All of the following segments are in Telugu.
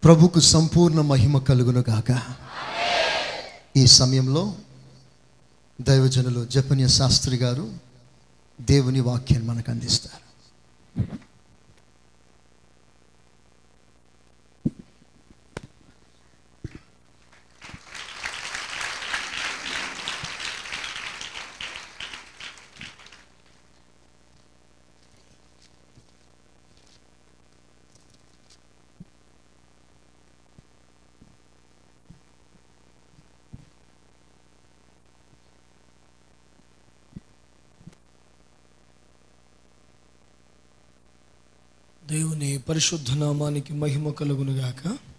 ప్రభుకు సంపూర్ణ మహిమ కలుగును గాక ఈ సమయంలో దైవజనులు జపనీయ శాస్త్రి గారు దేవుని వాక్యాన్ని మనకు అందిస్తారు దేవుని పరిశుద్ధ నామానికి మహిమ కలుగునుగాక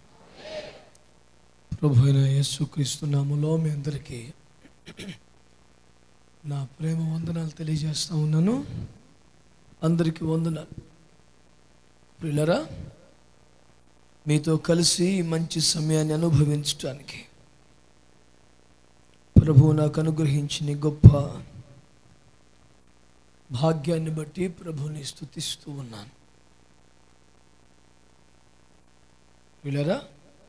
ప్రభు అయిన యేసుక్రీస్తు నామలో మీ అందరికీ నా ప్రేమ వందనాలు తెలియజేస్తా ఉన్నాను అందరికీ వందనాలు ప్రియులరా మీతో కలిసి ఈ మంచి సమయాన్ని అనుభవించటానికి ప్రభువు నాకు అనుగ్రహించిన ఈ గొప్ప భాగ్యాన్ని బట్టి ప్రభుని స్తుతిస్తూ ఉన్నాను వీళ్ళరా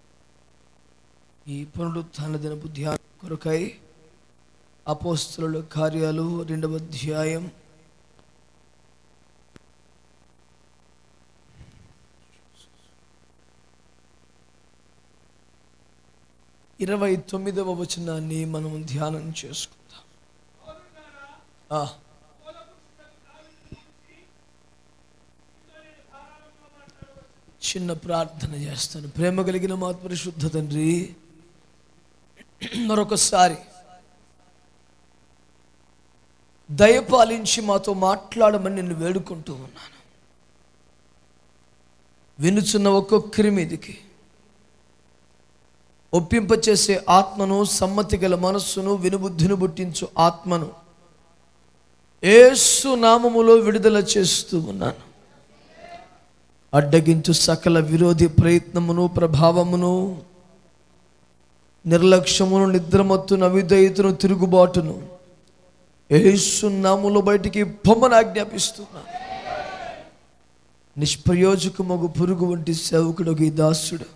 ఈ పునరుత్థాన దినపు ధ్యానం కొరకై అపోస్తుల కార్యాలు రెండవ అధ్యాయం ఇరవై తొమ్మిదవ వచనాన్ని మనం ధ్యానం చేసుకుందాం ఆ. చిన్న ప్రార్థన చేస్తాను ప్రేమ కలిగిన మా పరిశుద్ధ తండ్రి మరొకసారి దయపాలించి మాతో మాట్లాడమని నిన్ను వేడుకుంటూ ఉన్నాను వినుచున్న ఒక్కొక్కరి మీదికి ఒప్పింపచేసే ఆత్మను సమ్మతి గల మనస్సును వినుబుద్ధిని పుట్టించు ఆత్మను ఏసు నామములో విడుదల చేస్తూ ఉన్నాను అడ్డగించు సకల విరోధి ప్రయత్నమును ప్రభావమును నిర్లక్ష్యమును నిద్రమత్తును అవిధేయతను తిరుగుబాటును ఏసునాములో బయటికి పొమ్మని ఆజ్ఞాపిస్తున్నా నిష్ప్రయోజకమగు పురుగు వంటి సేవకుడు ఈ దాసుడు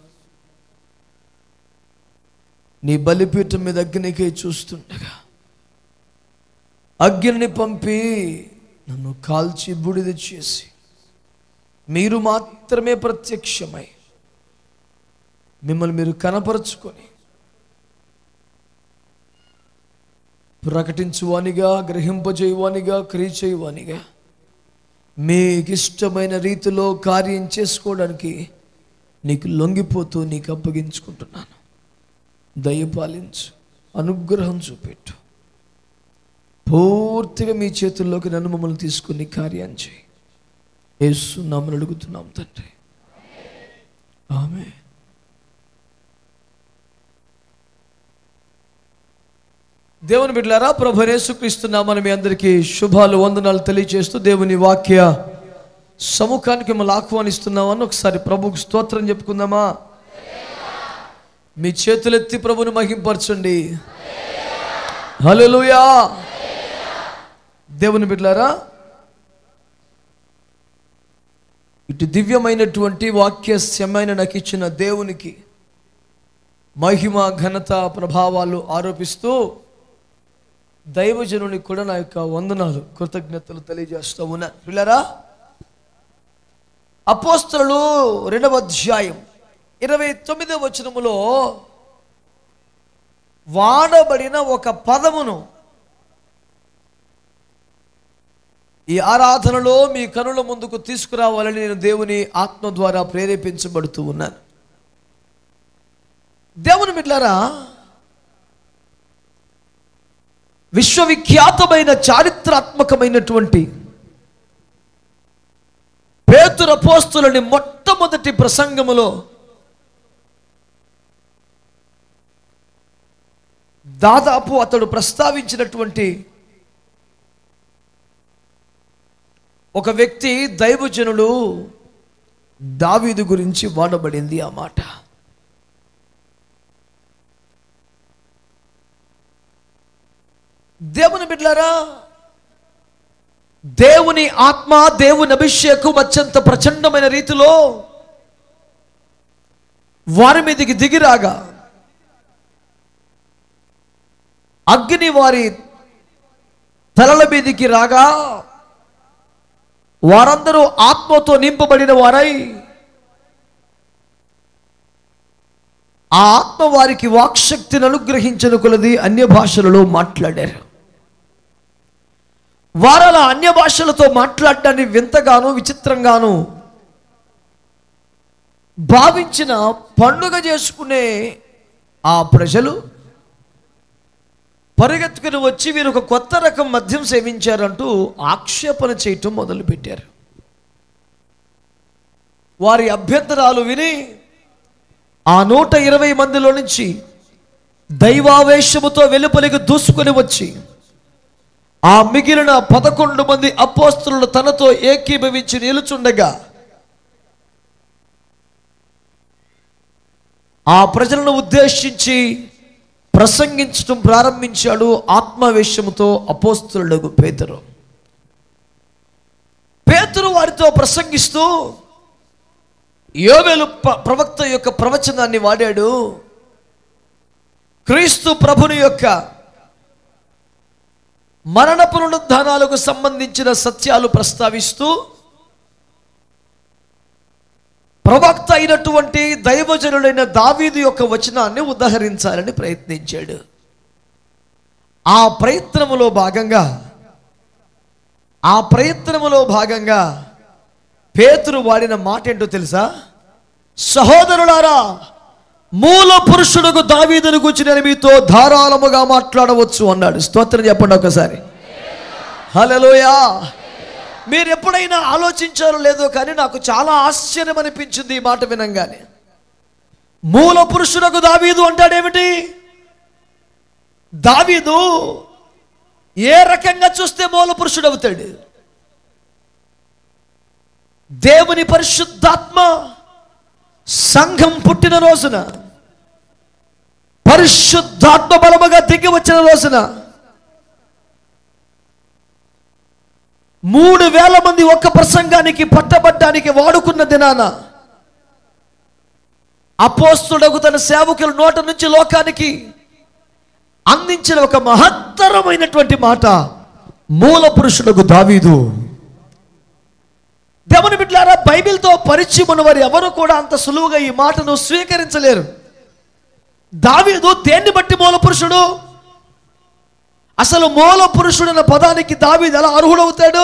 నీ బలిపీఠం మీద అగ్నికై చూస్తుండగా అగ్నిని పంపి నన్ను కాల్చి బూడిద చేసి మీరు మాత్రమే ప్రత్యక్షమై మిమ్మల్ని మీరు కనపరుచుకొని ప్రకటించువానిగా గ్రహింపజేయువానిగా క్రియ చేయువానిగా మీకు ఇష్టమైన రీతిలో కార్యం చేసుకోవడానికి నీకు లొంగిపోతూ నీకు అప్పగించుకుంటున్నాను దయపాలించు అనుగ్రహం చూపెట్టు పూర్తిగా మీ చేతుల్లోకి నన్ను మమ్మల్ని తీసుకుని కార్యం చేయి యేసు నామని అడుగుతున్నాం తండ్రి ఆమె దేవుని బిడ్డలారా ప్రభు యేసుక్రీస్తున్నామని మీ అందరికీ శుభాలు వందనాలు తెలియజేస్తూ దేవుని వాక్య సముఖానికి మిమ్మల్ని ఆహ్వానిస్తున్నామని ఒకసారి ప్రభుకు స్తోత్రం చెప్పుకుందామా మీ చేతులెత్తి ప్రభుని మహింపరచండి హల్లెలూయా దేవుని బిడ్డలారా ఇటు దివ్యమైనటువంటి వాక్యస్యమైన నాకు ఇచ్చిన దేవునికి మహిమ ఘనత ప్రభావాలు ఆరోపిస్తూ దైవజనునికి కూడా నా యొక్క వందనాలు కృతజ్ఞతలు తెలియజేస్తూ ఉన్నాను పిల్లరా అపోస్తలు రెండవ అధ్యాయం ఇరవై తొమ్మిదవ వచనములో వాడబడిన ఒక పదమును ఈ ఆరాధనలో మీ కనుల ముందుకు తీసుకురావాలని నేను దేవుని ఆత్మ ద్వారా ప్రేరేపించబడుతూ ఉన్నాను దేవుని బిడ్లారా విశ్వవిఖ్యాతమైన చారిత్రాత్మకమైనటువంటి పేతుర పోస్తులని మొట్టమొదటి ప్రసంగములో దాదాపు అతడు ప్రస్తావించినటువంటి ఒక వ్యక్తి దైవజనుడు దావీదు గురించి వాడబడింది ఆ మాట దేవుని బిడ్లారా దేవుని ఆత్మ దేవుని అభిషేకం అత్యంత ప్రచండమైన రీతిలో వారి మీదకి దిగిరాగా అగ్ని వారి తలల మీదికి రాగా వారందరూ ఆత్మతో నింపబడిన వారై ఆ ఆత్మ వారికి వాక్శక్తిని అనుగ్రహించిన కొలది అన్య భాషలలో మాట్లాడారు వారల అన్య భాషలతో మాట్లాడడాన్ని వింతగాను విచిత్రంగాను భావించిన పండుగ చేసుకునే ఆ ప్రజలు పరిగెత్తుకుని వచ్చి వీరు ఒక కొత్త రకం మద్యం సేవించారంటూ ఆక్షేపణ చేయటం మొదలుపెట్టారు వారి అభ్యంతరాలు విని ఆ నూట ఇరవై మందిలో నుంచి దైవావేశముతో వెలుపలికి దూసుకొని వచ్చి ఆ మిగిలిన పదకొండు మంది అపోస్తులు తనతో ఏకీభవించి నిలుచుండగా ఆ ప్రజలను ఉద్దేశించి ప్రసంగించడం ప్రారంభించాడు ఆత్మావేశముతో అపోస్తులుడు పేతురు పేతురు వారితో ప్రసంగిస్తూ యోవేలు ప- ప్రవక్త యొక్క ప్రవచనాన్ని వాడాడు క్రీస్తు ప్రభుని యొక్క మరణ పునరుద్ధానాలకు సంబంధించిన సత్యాలు ప్రస్తావిస్తూ ప్రవక్త అయినటువంటి దైవజనుడైన దావీదు యొక్క వచనాన్ని ఉదహరించాలని ప్రయత్నించాడు ఆ ప్రయత్నములో భాగంగా ఆ ప్రయత్నములో భాగంగా పేతురు వాడిన మాట ఏంటో తెలుసా సహోదరులారా మూల పురుషుడుకు దావీదును గురించి నేను మీతో ధారాళముగా మాట్లాడవచ్చు అన్నాడు స్తోత్రం చెప్పండి ఒకసారి హలోయా మీరు ఎప్పుడైనా ఆలోచించారో లేదో కానీ నాకు చాలా ఆశ్చర్యం అనిపించింది ఈ మాట వినంగానే మూల పురుషునకు దావీదు అంటాడేమిటి దావీదు ఏ రకంగా చూస్తే మూల పురుషుడు అవుతాడు దేవుని పరిశుద్ధాత్మ సంఘం పుట్టిన రోజున పరిశుద్ధాత్మ బలముగా దిగి వచ్చిన రోజున మూడు వేల మంది ఒక్క ప్రసంగానికి పట్టబడ్డానికి వాడుకున్న దినాన అపోస్తుడకు తన సేవకుల నోట నుంచి లోకానికి అందించిన ఒక మహత్తరమైనటువంటి మాట మూల పురుషుడకు దావీదు దేవుని బిడ్డారా బైబిల్తో పరిచయం ఉన్న వారు ఎవరు కూడా అంత సులువుగా ఈ మాటను స్వీకరించలేరు దావీదు దేన్ని బట్టి మూల పురుషుడు అసలు మూల పురుషుడు అన్న పదానికి దావీదు ఎలా అర్హుడవుతాడు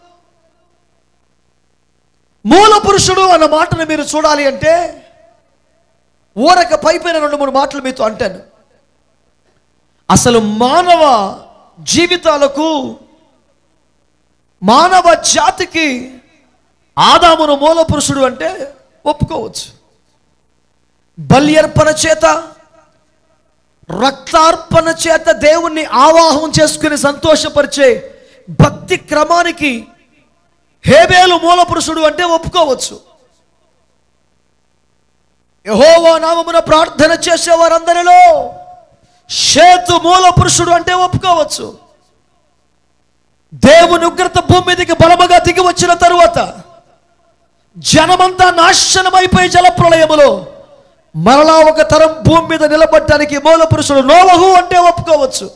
మూల పురుషుడు అన్న మాటను మీరు చూడాలి అంటే ఊరక పైపైన రెండు మూడు మాటలు మీతో అంటాను అసలు మానవ జీవితాలకు మానవ జాతికి ఆదామును మూల పురుషుడు అంటే ఒప్పుకోవచ్చు బల్యర్పణ చేత రక్తార్పణ చేత దేవుణ్ణి ఆవాహం చేసుకుని సంతోషపరిచే భక్తి క్రమానికి హేబేలు మూల పురుషుడు అంటే ఒప్పుకోవచ్చు యహోవా నామమున ప్రార్థన చేసే వారందరిలో షేతు మూల పురుషుడు అంటే ఒప్పుకోవచ్చు దేవుని ఉగ్రత భూమి మీదకి బలముగా దిగి వచ్చిన తరువాత జనమంతా నాశనమైపోయి జలప్రలయములో మరలా ఒక తరం భూమి మీద నిలబడటానికి మూల పురుషుడు నోవహు అంటే ఒప్పుకోవచ్చు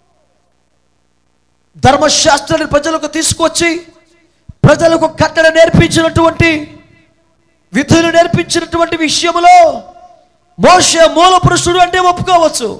ధర్మశాస్త్రాన్ని ప్రజలకు తీసుకొచ్చి ప్రజలకు కట్టడ నేర్పించినటువంటి విధులు నేర్పించినటువంటి విషయములో మోషే మూల పురుషుడు అంటే ఒప్పుకోవచ్చు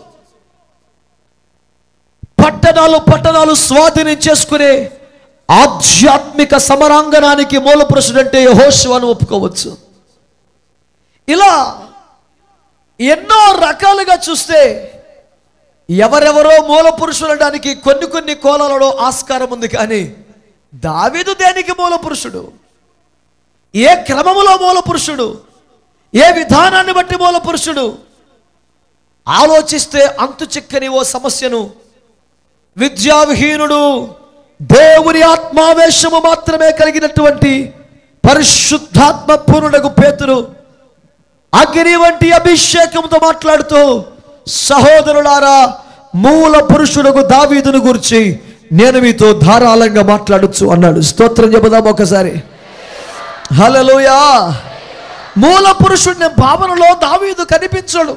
పట్టణాలు పట్టణాలు స్వాధీనం చేసుకునే ఆధ్యాత్మిక సమరాంగణానికి మూల పురుషుడు అంటే యెహోషువను ఒప్పుకోవచ్చు ఇలా ఎన్నో రకాలుగా చూస్తే ఎవరెవరో మూల పురుషులు అనడానికి కొన్ని కొన్ని కోణాలలో ఆస్కారం ఉంది కానీ దావీదు దేనికి మూల పురుషుడు ఏ క్రమములో మూల పురుషుడు ఏ విధానాన్ని బట్టి మూల పురుషుడు ఆలోచిస్తే అంతు చిక్కని ఓ సమస్యను విద్యావిహీనుడు దేవుని ఆత్మావేశము మాత్రమే కలిగినటువంటి పరిశుద్ధాత్మ పూర్ణుడకు పేతురు అగ్ని వంటి అభిషేకంతో మాట్లాడుతూ సహోదరులారా మూల పురుషుడకు దావీదును గురించి నేను మీతో ధారాళంగా మాట్లాడొచ్చు అన్నాడు స్తోత్రం చెబుదాం ఒకసారి హలలోయా మూల పురుషుడిని భావనలో దావీదు కనిపించడు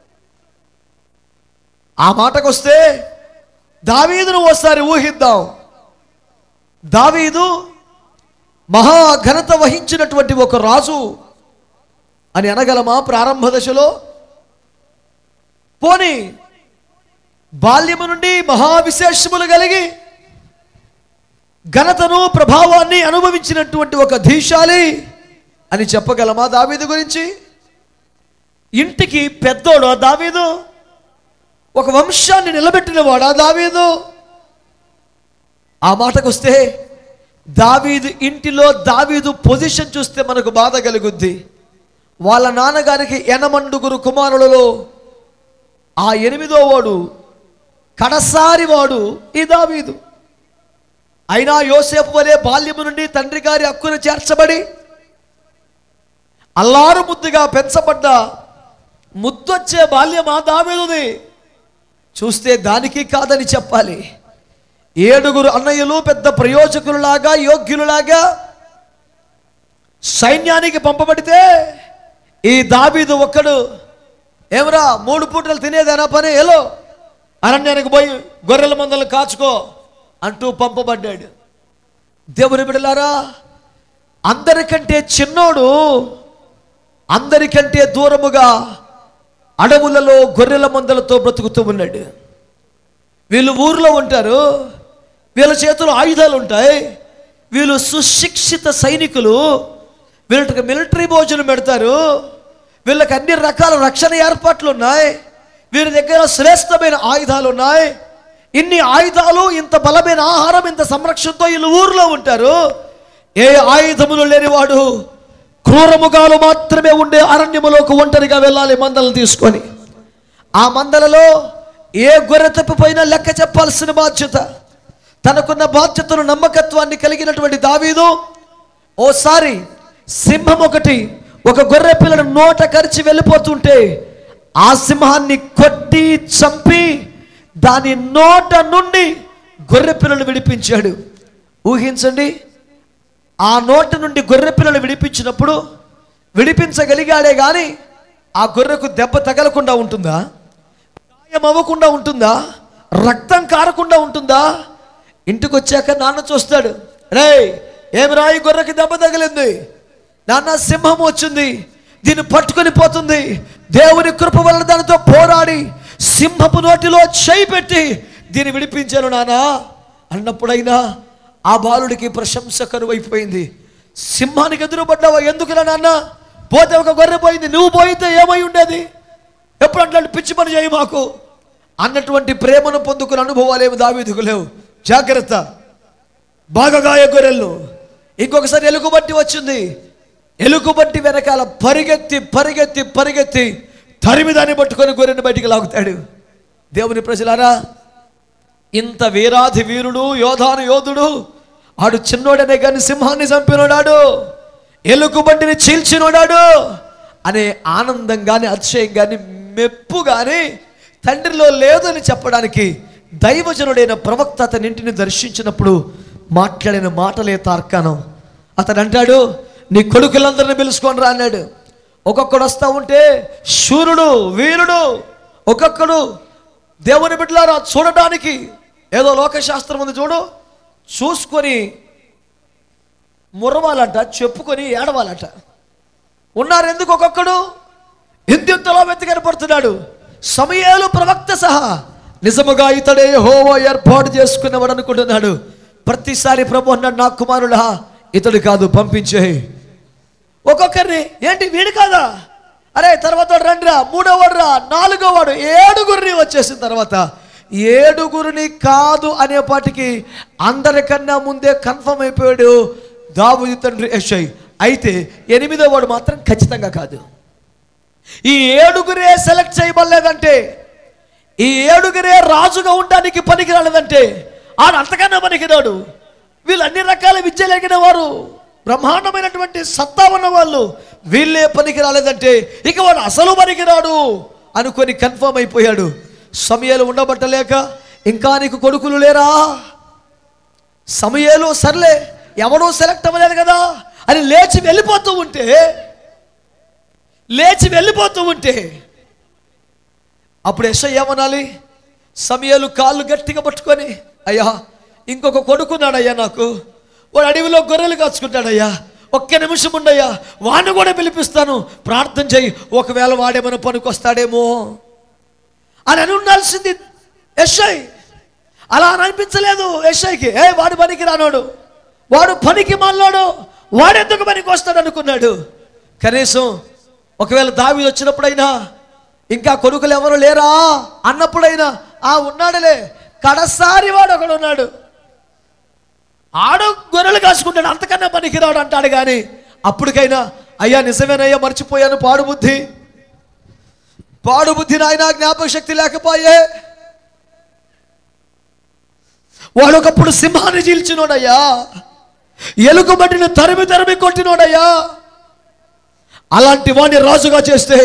ఆ మాటకొస్తే దావీదును ఓసారి ఊహిద్దాం దావీదు మహా ఘనత వహించినటువంటి ఒక రాజు అని అనగలమా ప్రారంభ దశలో పోని బాల్యము నుండి మహా విశేషములు కలిగి ఘనతను ప్రభావాన్ని అనుభవించినటువంటి ఒక ధీశాలి అని చెప్పగలమా దావీదు గురించి ఇంటికి పెద్దోడు దావీదు ఒక వంశాన్ని నిలబెట్టిన వాడా దావీదు ఆ మాటకొస్తే దావీదు ఇంటిలో దావీదు పొజిషన్ చూస్తే మనకు బాధ కలుగుద్ది వాళ్ళ నాన్నగారికి ఎనమండుగురు కుమారులలో ఆ ఎనిమిదో వాడు కడసారి వాడు ఈ దావీదు అయినా యోసేపు వలె బాల్యము నుండి తండ్రి గారి హక్కును చేర్చబడి అల్లారు ముద్దుగా పెంచబడ్డ ముద్దొచ్చే బాల్యమా దావీదుది చూస్తే దానికి కాదని చెప్పాలి ఏడుగురు అన్నయ్యలు పెద్ద ప్రయోజకులులాగా యోగ్యులులాగా సైన్యానికి పంపబడితే ఈ దావీదు ఒక్కడు ఏమరా మూడు పూటలు తినేదేనా పని ఎలో అరణ్యానికి పోయి గొర్రెల మందలు కాచుకో అంటూ పంపబడ్డాడు దేవుని బిడలారా అందరికంటే చిన్నోడు అందరికంటే దూరముగా అడవులలో గొర్రెల మందలతో బ్రతుకుతూ ఉన్నాడు వీళ్ళు ఊర్లో ఉంటారు వీళ్ళ చేతిలో ఆయుధాలు ఉంటాయి వీళ్ళు సుశిక్షిత సైనికులు వీళ్ళకి మిలిటరీ భోజనం పెడతారు వీళ్ళకి అన్ని రకాల రక్షణ ఏర్పాట్లు ఉన్నాయి వీరి దగ్గర శ్రేష్టమైన ఆయుధాలు ఉన్నాయి ఇన్ని ఆయుధాలు ఇంత బలమైన ఆహారం ఇంత సంరక్షణతో వీళ్ళు ఊర్లో ఉంటారు ఏ ఆయుధములు లేనివాడు క్రూరముగాలు మాత్రమే ఉండే అరణ్యములోకి ఒంటరిగా వెళ్ళాలి మందలను తీసుకొని ఆ మందలలో ఏ గొర్రె తప్పిపోయినా లెక్క చెప్పాల్సిన బాధ్యత తనకున్న బాధ్యతను నమ్మకత్వాన్ని కలిగినటువంటి దావీదు ఓసారి సింహం ఒకటి ఒక గొర్రె పిల్లను నోట కరిచి వెళ్ళిపోతుంటే ఆ సింహాన్ని కొట్టి చంపి దాని నోట నుండి గొర్రె పిల్లలు విడిపించాడు ఊహించండి ఆ నోట నుండి గొర్రె పిల్లలు విడిపించినప్పుడు విడిపించగలిగాడే కానీ ఆ గొర్రెకు దెబ్బ తగలకుండా ఉంటుందా గాయం అవ్వకుండా ఉంటుందా రక్తం కారకుండా ఉంటుందా ఇంటికి వచ్చాక నాన్న చూస్తాడు రే ఏమి రాయి గొర్రెకి దెబ్బ తగిలింది నాన్న సింహం వచ్చింది దీన్ని పట్టుకొని పోతుంది దేవుని కృప వలన దానితో పోరాడి సింహపు నోటిలో చేయి పెట్టి దీన్ని విడిపించాను నానా అన్నప్పుడైనా ఆ బాలుడికి ప్రశంస కరువైపోయింది సింహానికి ఎదురుపడ్డావా ఎందుకులా నాన్న పోతే ఒక గొర్రె పోయింది నువ్వు పోయితే ఏమై ఉండేది ఎప్పుడు అట్లాంటి పిచ్చి పని చేయి మాకు అన్నటువంటి ప్రేమను పొందుకున్న అనుభవాలేమి దావీదుకు లేవు జాగ్రత్త బాగా గాయ గొర్రెలు ఇంకొకసారి ఎలుగుబట్టి వచ్చింది ఎలుగుబట్టి వెనకాల పరిగెత్తి పరిగెత్తి పరిగెత్తి తరిమి దాన్ని పట్టుకొని గొర్రెని బయటికి లాగుతాడు దేవుని ప్రజలారా ఇంత వీరాధి వీరుడు యోధాను యోధుడు ఆడు చిన్నోడనే కానీ సింహాన్ని చంపినోడాడు ఎలుగుబంటిని చీల్చినోడాడు అనే ఆనందం కానీ అతిశయం కానీ మెప్పు కానీ తండ్రిలో లేదని చెప్పడానికి దైవజనుడైన ప్రవక్త అతని ఇంటిని దర్శించినప్పుడు మాట్లాడిన మాటలే తార్కాణం అతడు అంటాడు నీ కొడుకులందరిని పిలుచుకొని రా అన్నాడు ఒక్కొక్కడు వస్తూ ఉంటే శూరుడు వీరుడు ఒక్కొక్కడు దేవుని బిడ్డలారా చూడటానికి ఏదో లోకశాస్త్రం ఉంది చూడు చూసుకొని మురవాలంట చెప్పుకొని ఏడవాలంట ఉన్నారు ఎందుకు ఒక్కొక్కడు ఇంతింతలో వెతికనపడుతున్నాడు సమయాలు ప్రవక్త సహా నిజముగా ఇతడే హోవో ఏర్పాటు చేసుకునేవాడు అనుకుంటున్నాడు ప్రతిసారి ప్రభు అన్నాడు నా కుమారుడా ఇతడు కాదు పంపించే ఒక్కొక్కరిని ఏంటి వీడు కాదా అరే తర్వాత వాడు రండిరా మూడో వాడు రా నాలుగో వాడు ఏడుగురిని వచ్చేసిన తర్వాత ఏడుగురిని కాదు అనేపాటికి అందరికన్నా ముందే కన్ఫర్మ్ అయిపోయాడు దావుది తండ్రి యషయ్ అయితే ఎనిమిదో వాడు మాత్రం ఖచ్చితంగా కాదు ఈ ఏడుగురే సెలెక్ట్ చేయబడలేదంటే ఈ ఏడుగురే రాజుగా ఉండడానికి పనికి రాలేదంటే ఆడు అంతకన్నా పనికిరాడు వీళ్ళు అన్ని రకాల విద్య లేకిన వారు బ్రహ్మాండమైనటువంటి సత్తా ఉన్న వాళ్ళు వీళ్ళే పనికి రాలేదంటే ఇక వాడు అసలు పనికిరాడు అనుకొని కన్ఫర్మ్ అయిపోయాడు సమయాలు ఉండబట్టలేక ఇంకా నీకు కొడుకులు లేరా సమయాలు సర్లే ఎవడూ సెలెక్ట్ అవ్వలేదు కదా అని లేచి వెళ్ళిపోతూ ఉంటే లేచి వెళ్ళిపోతూ ఉంటే అప్పుడు యెషయా ఏమనాలి సమయాలు కాళ్ళు గట్టిగా పట్టుకొని అయ్యా ఇంకొక కొడుకున్నాడయ్యా నాకు వాడు అడవిలో గొర్రెలు కాచుకుంటాడయ్యా ఒక్క నిమిషం ఉండయ్యా వాడిని కూడా పిలిపిస్తాను ప్రార్థన చేయి ఒకవేళ వాడేమైనా పనికొస్తాడేమో అని అని ఉండాల్సింది యశ్ఐ అలా అని అనిపించలేదు యశ్ఐకి ఏ వాడు పనికి రానోడు వాడు పనికి మాలోడు వాడెందుకు పనికి వస్తాడు అనుకున్నాడు కనీసం ఒకవేళ దావి వచ్చినప్పుడైనా ఇంకా కొడుకులు ఎవరు లేరా అన్నప్పుడైనా ఆ ఉన్నాడులే కడసారి వాడు ఒకడు ఉన్నాడు ఆడు గొర్రెలు కాసుకుంటాడు అంతకన్నా పనికిరాడు అంటాడు కానీ అప్పటికైనా అయ్యా నిజమేనయ్యా మర్చిపోయాను పాడు బుద్ధి పాడు బుద్ధి నాయన జ్ఞాపక శక్తి లేకపోయే వాడు ఒకప్పుడు సింహాన్ని చీల్చినోడయ్యా ఎలుగుబడిని తరిమి తరిమి కొట్టినోడయ్యా అలాంటి వాడిని రాజుగా చేస్తే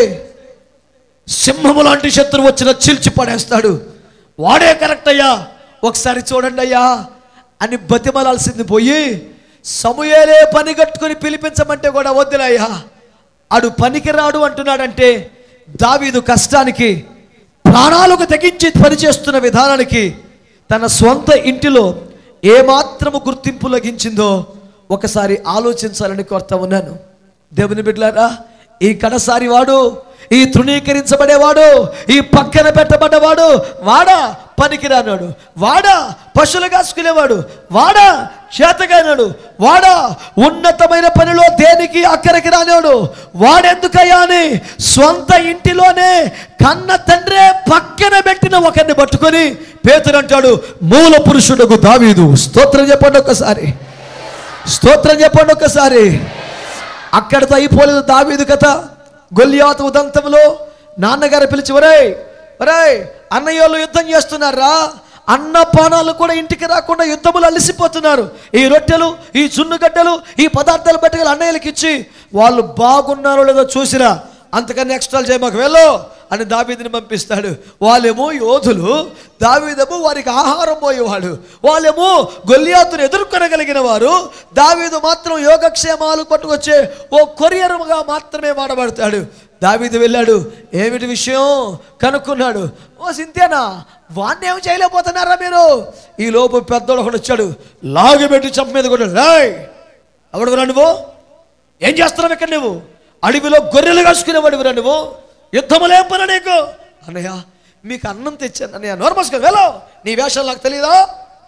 సింహము లాంటి శత్రువు వచ్చిన చీల్చి పడేస్తాడు వాడే కరెక్ట్ అయ్యా ఒకసారి చూడండి అయ్యా అని బతిమలాల్సింది పోయి సమూయేలే పని కట్టుకుని పిలిపించమంటే కూడా వద్దులయ్యా అడు పనికి రాడు అంటున్నాడంటే దావీదు కష్టానికి ప్రాణాలకు తెగించి పనిచేస్తున్న విధానానికి తన స్వంత ఇంటిలో ఏమాత్రము గుర్తింపు లభించిందో ఒకసారి ఆలోచించాలని కోరుతా ఉన్నాను దేవుని బిడ్డలారా ఈ కడసారి వాడు ఈ తృణీకరించబడేవాడు ఈ పక్కన పెట్టబడ్డవాడు వాడా పనికిరానాడు వాడా పశువులు కాసుకునేవాడు వాడా చేతగానాడు వాడా ఉన్నతమైన పనిలో దేనికి అక్కడికి రానాడు వాడెందుకయ్యా అని స్వంత ఇంటిలోనే కన్న తండ్రే పక్కన పెట్టిన ఒకరిని పట్టుకొని పేతురు అంటాడు మూల పురుషుడుకు దావీదు స్తోత్రం చెప్పండి ఒక్కసారి స్తోత్రం చెప్పండి ఒక్కసారి అక్కడితో అయిపోలేదు దావీదు కథ గొల్లియాతు ఉదంతంలో నాన్నగారు పిలిచి ఒరేయ్ ఒరేయ్ అన్నయ్యోళ్ళు యుద్ధం చేస్తున్నారా అన్న పానాలు కూడా ఇంటికి రాకుండా యుద్ధములు అలసిపోతున్నారు ఈ రొట్టెలు ఈ చున్నుగడ్డలు ఈ పదార్థాలు పట్టుకెళ్ళి అన్నయ్యలకి ఇచ్చి వాళ్ళు బాగున్నారో లేదో చూసిరా అంతకన్నా ఎక్స్ట్రాలు చేయమాకు వెళ్ళు అని దావీదిని పంపిస్తాడు వాళ్ళేమో యోధులు దావీదేమో వారికి ఆహారం పోయేవాడు వాళ్ళేమో గొల్లియాతును ఎదుర్కొనగలిగిన వారు దావీదు మాత్రం యోగక్షేమాలు పట్టుకొచ్చే ఓ కొరియరుగా మాత్రమే వాడబడతాడు దావీదు వెళ్ళాడు ఏమిటి విషయం కనుక్కున్నాడు ఓ సింతేనా వాణ్ణి ఏమి చేయలేకపోతున్నారా మీరు ఈ లోపు పెద్దోడు ఒకడు వచ్చాడు లాగిపెట్టి చంప మీద కొట్టాడు రాయ్ ఎవడు నువ్వు ఏం చేస్తున్నావు ఇక్కడ నువ్వు అడవిలో గొర్రెలు కాసుకునేవాడివిరా నువ్వు యుద్ధములు ఏం పని నీకు అన్నయ్య మీకు అన్నం తెచ్చాను అన్నయ్య నోర్మస్గా వెళ్ళో నీ వేషాలు నాకు తెలియదా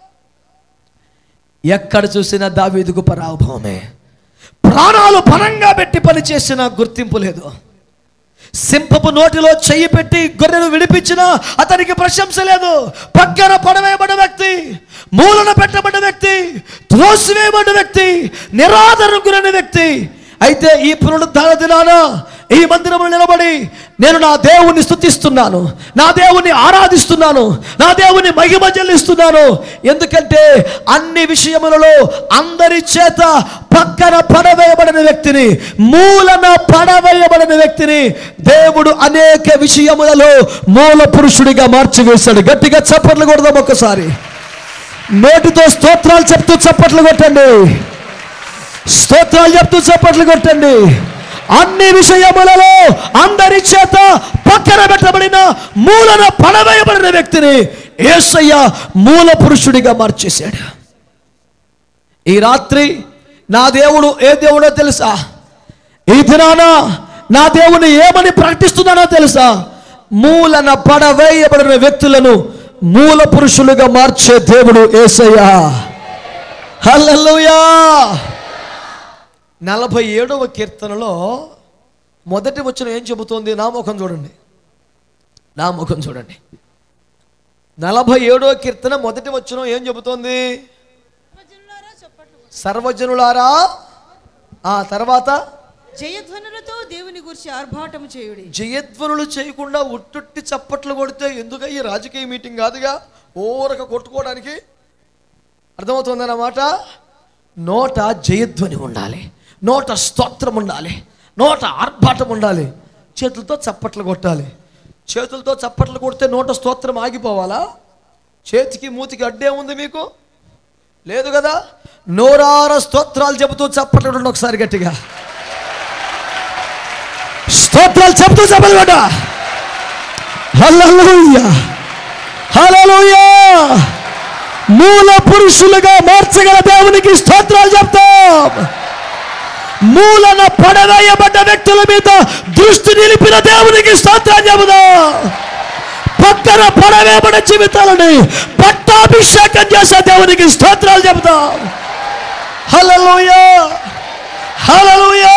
ఎక్కడ చూసినా దావీదుకు పరాభవమే ప్రాణాలు పరంగా పెట్టి పని చేసిన గుర్తింపు లేదు సింహపు నోటిలో చెయ్యి పెట్టి గొర్రెను విడిపించిన అతనికి ప్రశంస లేదు పక్కన పడవేయబడ్డ వ్యక్తి మూలన పెట్టబడ్డ వ్యక్తి త్రోసివేయబడ్డ వ్యక్తి నిరాదరణ గురైన వ్యక్తి అయితే ఈ పునరుద్ధాన దినాన ఈ మందిరంలో నిలబడి నేను నా దేవుణ్ణి స్తుతిస్తున్నాను నా దేవుణ్ణి ఆరాధిస్తున్నాను నా దేవుని మహిమ చెల్లిస్తున్నాను ఎందుకంటే అన్ని విషయములలో అందరి చేత పక్కన పడవేయబడిన వ్యక్తిని మూలన పడవేయబడిన వ్యక్తిని దేవుడు అనేక విషయములలో మూల పురుషుడిగా మార్చివేశాడు గట్టిగా చప్పట్లు కొడదాం ఒక్కసారి నోటితో స్తోత్రాలు చెప్తూ చప్పట్లు కొట్టండి స్తోత్రాలు చెప్తూ చప్పట్లు కొట్టండి అన్ని విషయములలో అందరి చేత పక్కన పెట్టబడిన మూలన పడవేయబడిన వ్యక్తిని ఏసయ్య మూల పురుషుడిగా మార్చేశాడు ఈ రాత్రి నా దేవుడు ఏ దేవుడో తెలుసా ఈ దినాన నా దేవుని ఏమని ప్రకటిస్తున్నానో తెలుసా మూలన పడవేయబడిన వ్యక్తులను మూల పురుషులుగా మార్చే దేవుడు ఏసయ్యా హల్లెలూయా నలభై ఏడవ కీర్తనలో మొదటి వచ్చిన ఏం చెబుతోంది నా ముఖం చూడండి నా ముఖం చూడండి నలభై ఏడవ కీర్తన మొదటి వచ్చిన ఏం చెబుతోంది సర్వజనులారా చప్పట్లు కొట్టండి. సర్వజనులారా ఆ తర్వాత జయధ్వనులతో దేవుని గురించి ఆర్భాటము చేయుడి జయధ్వనులు చేయకుండా ఉట్టుట్టి చప్పట్లు కొడితే ఎందుకయ్యి రాజకీయ మీటింగ్ కాదుగా ఓరక కొట్టుకోవడానికి అర్థమవుతుందన్నమాట నోట జయధ్వని ఉండాలి నోట స్తోత్రం ఉండాలి నోట ఆర్భాటం ఉండాలి చేతులతో చప్పట్లు కొట్టాలి చేతులతో చప్పట్లు కొడితే నోట స్తోత్రం ఆగిపోవాలా చేతికి మూతికి అడ్డే ఉంది మీకు లేదు కదా నోరార స్తోత్రాలు చెబుతూ చప్పట్లు కొట్టండి ఒకసారి గట్టిగా స్తోత్రాలు చెప్తూ చెప్పలమాట హల్లెలూయా హల్లెలూయా మూల పురుషులుగా మార్చగల దేవునికి స్తోత్రాలు చెప్తాం మూలన పడవేయబడ్డ వ్యక్తుల మీద దృష్టి నిలిపిన దేవునికి స్తోత్రాలు చెబుదాం పక్కన పడవేయబడ్డ జీవితాలని పట్టాభిషేకం చేసే దేవునికి స్తోత్రాలు చెబుతాం హల్లెలూయా హల్లెలూయా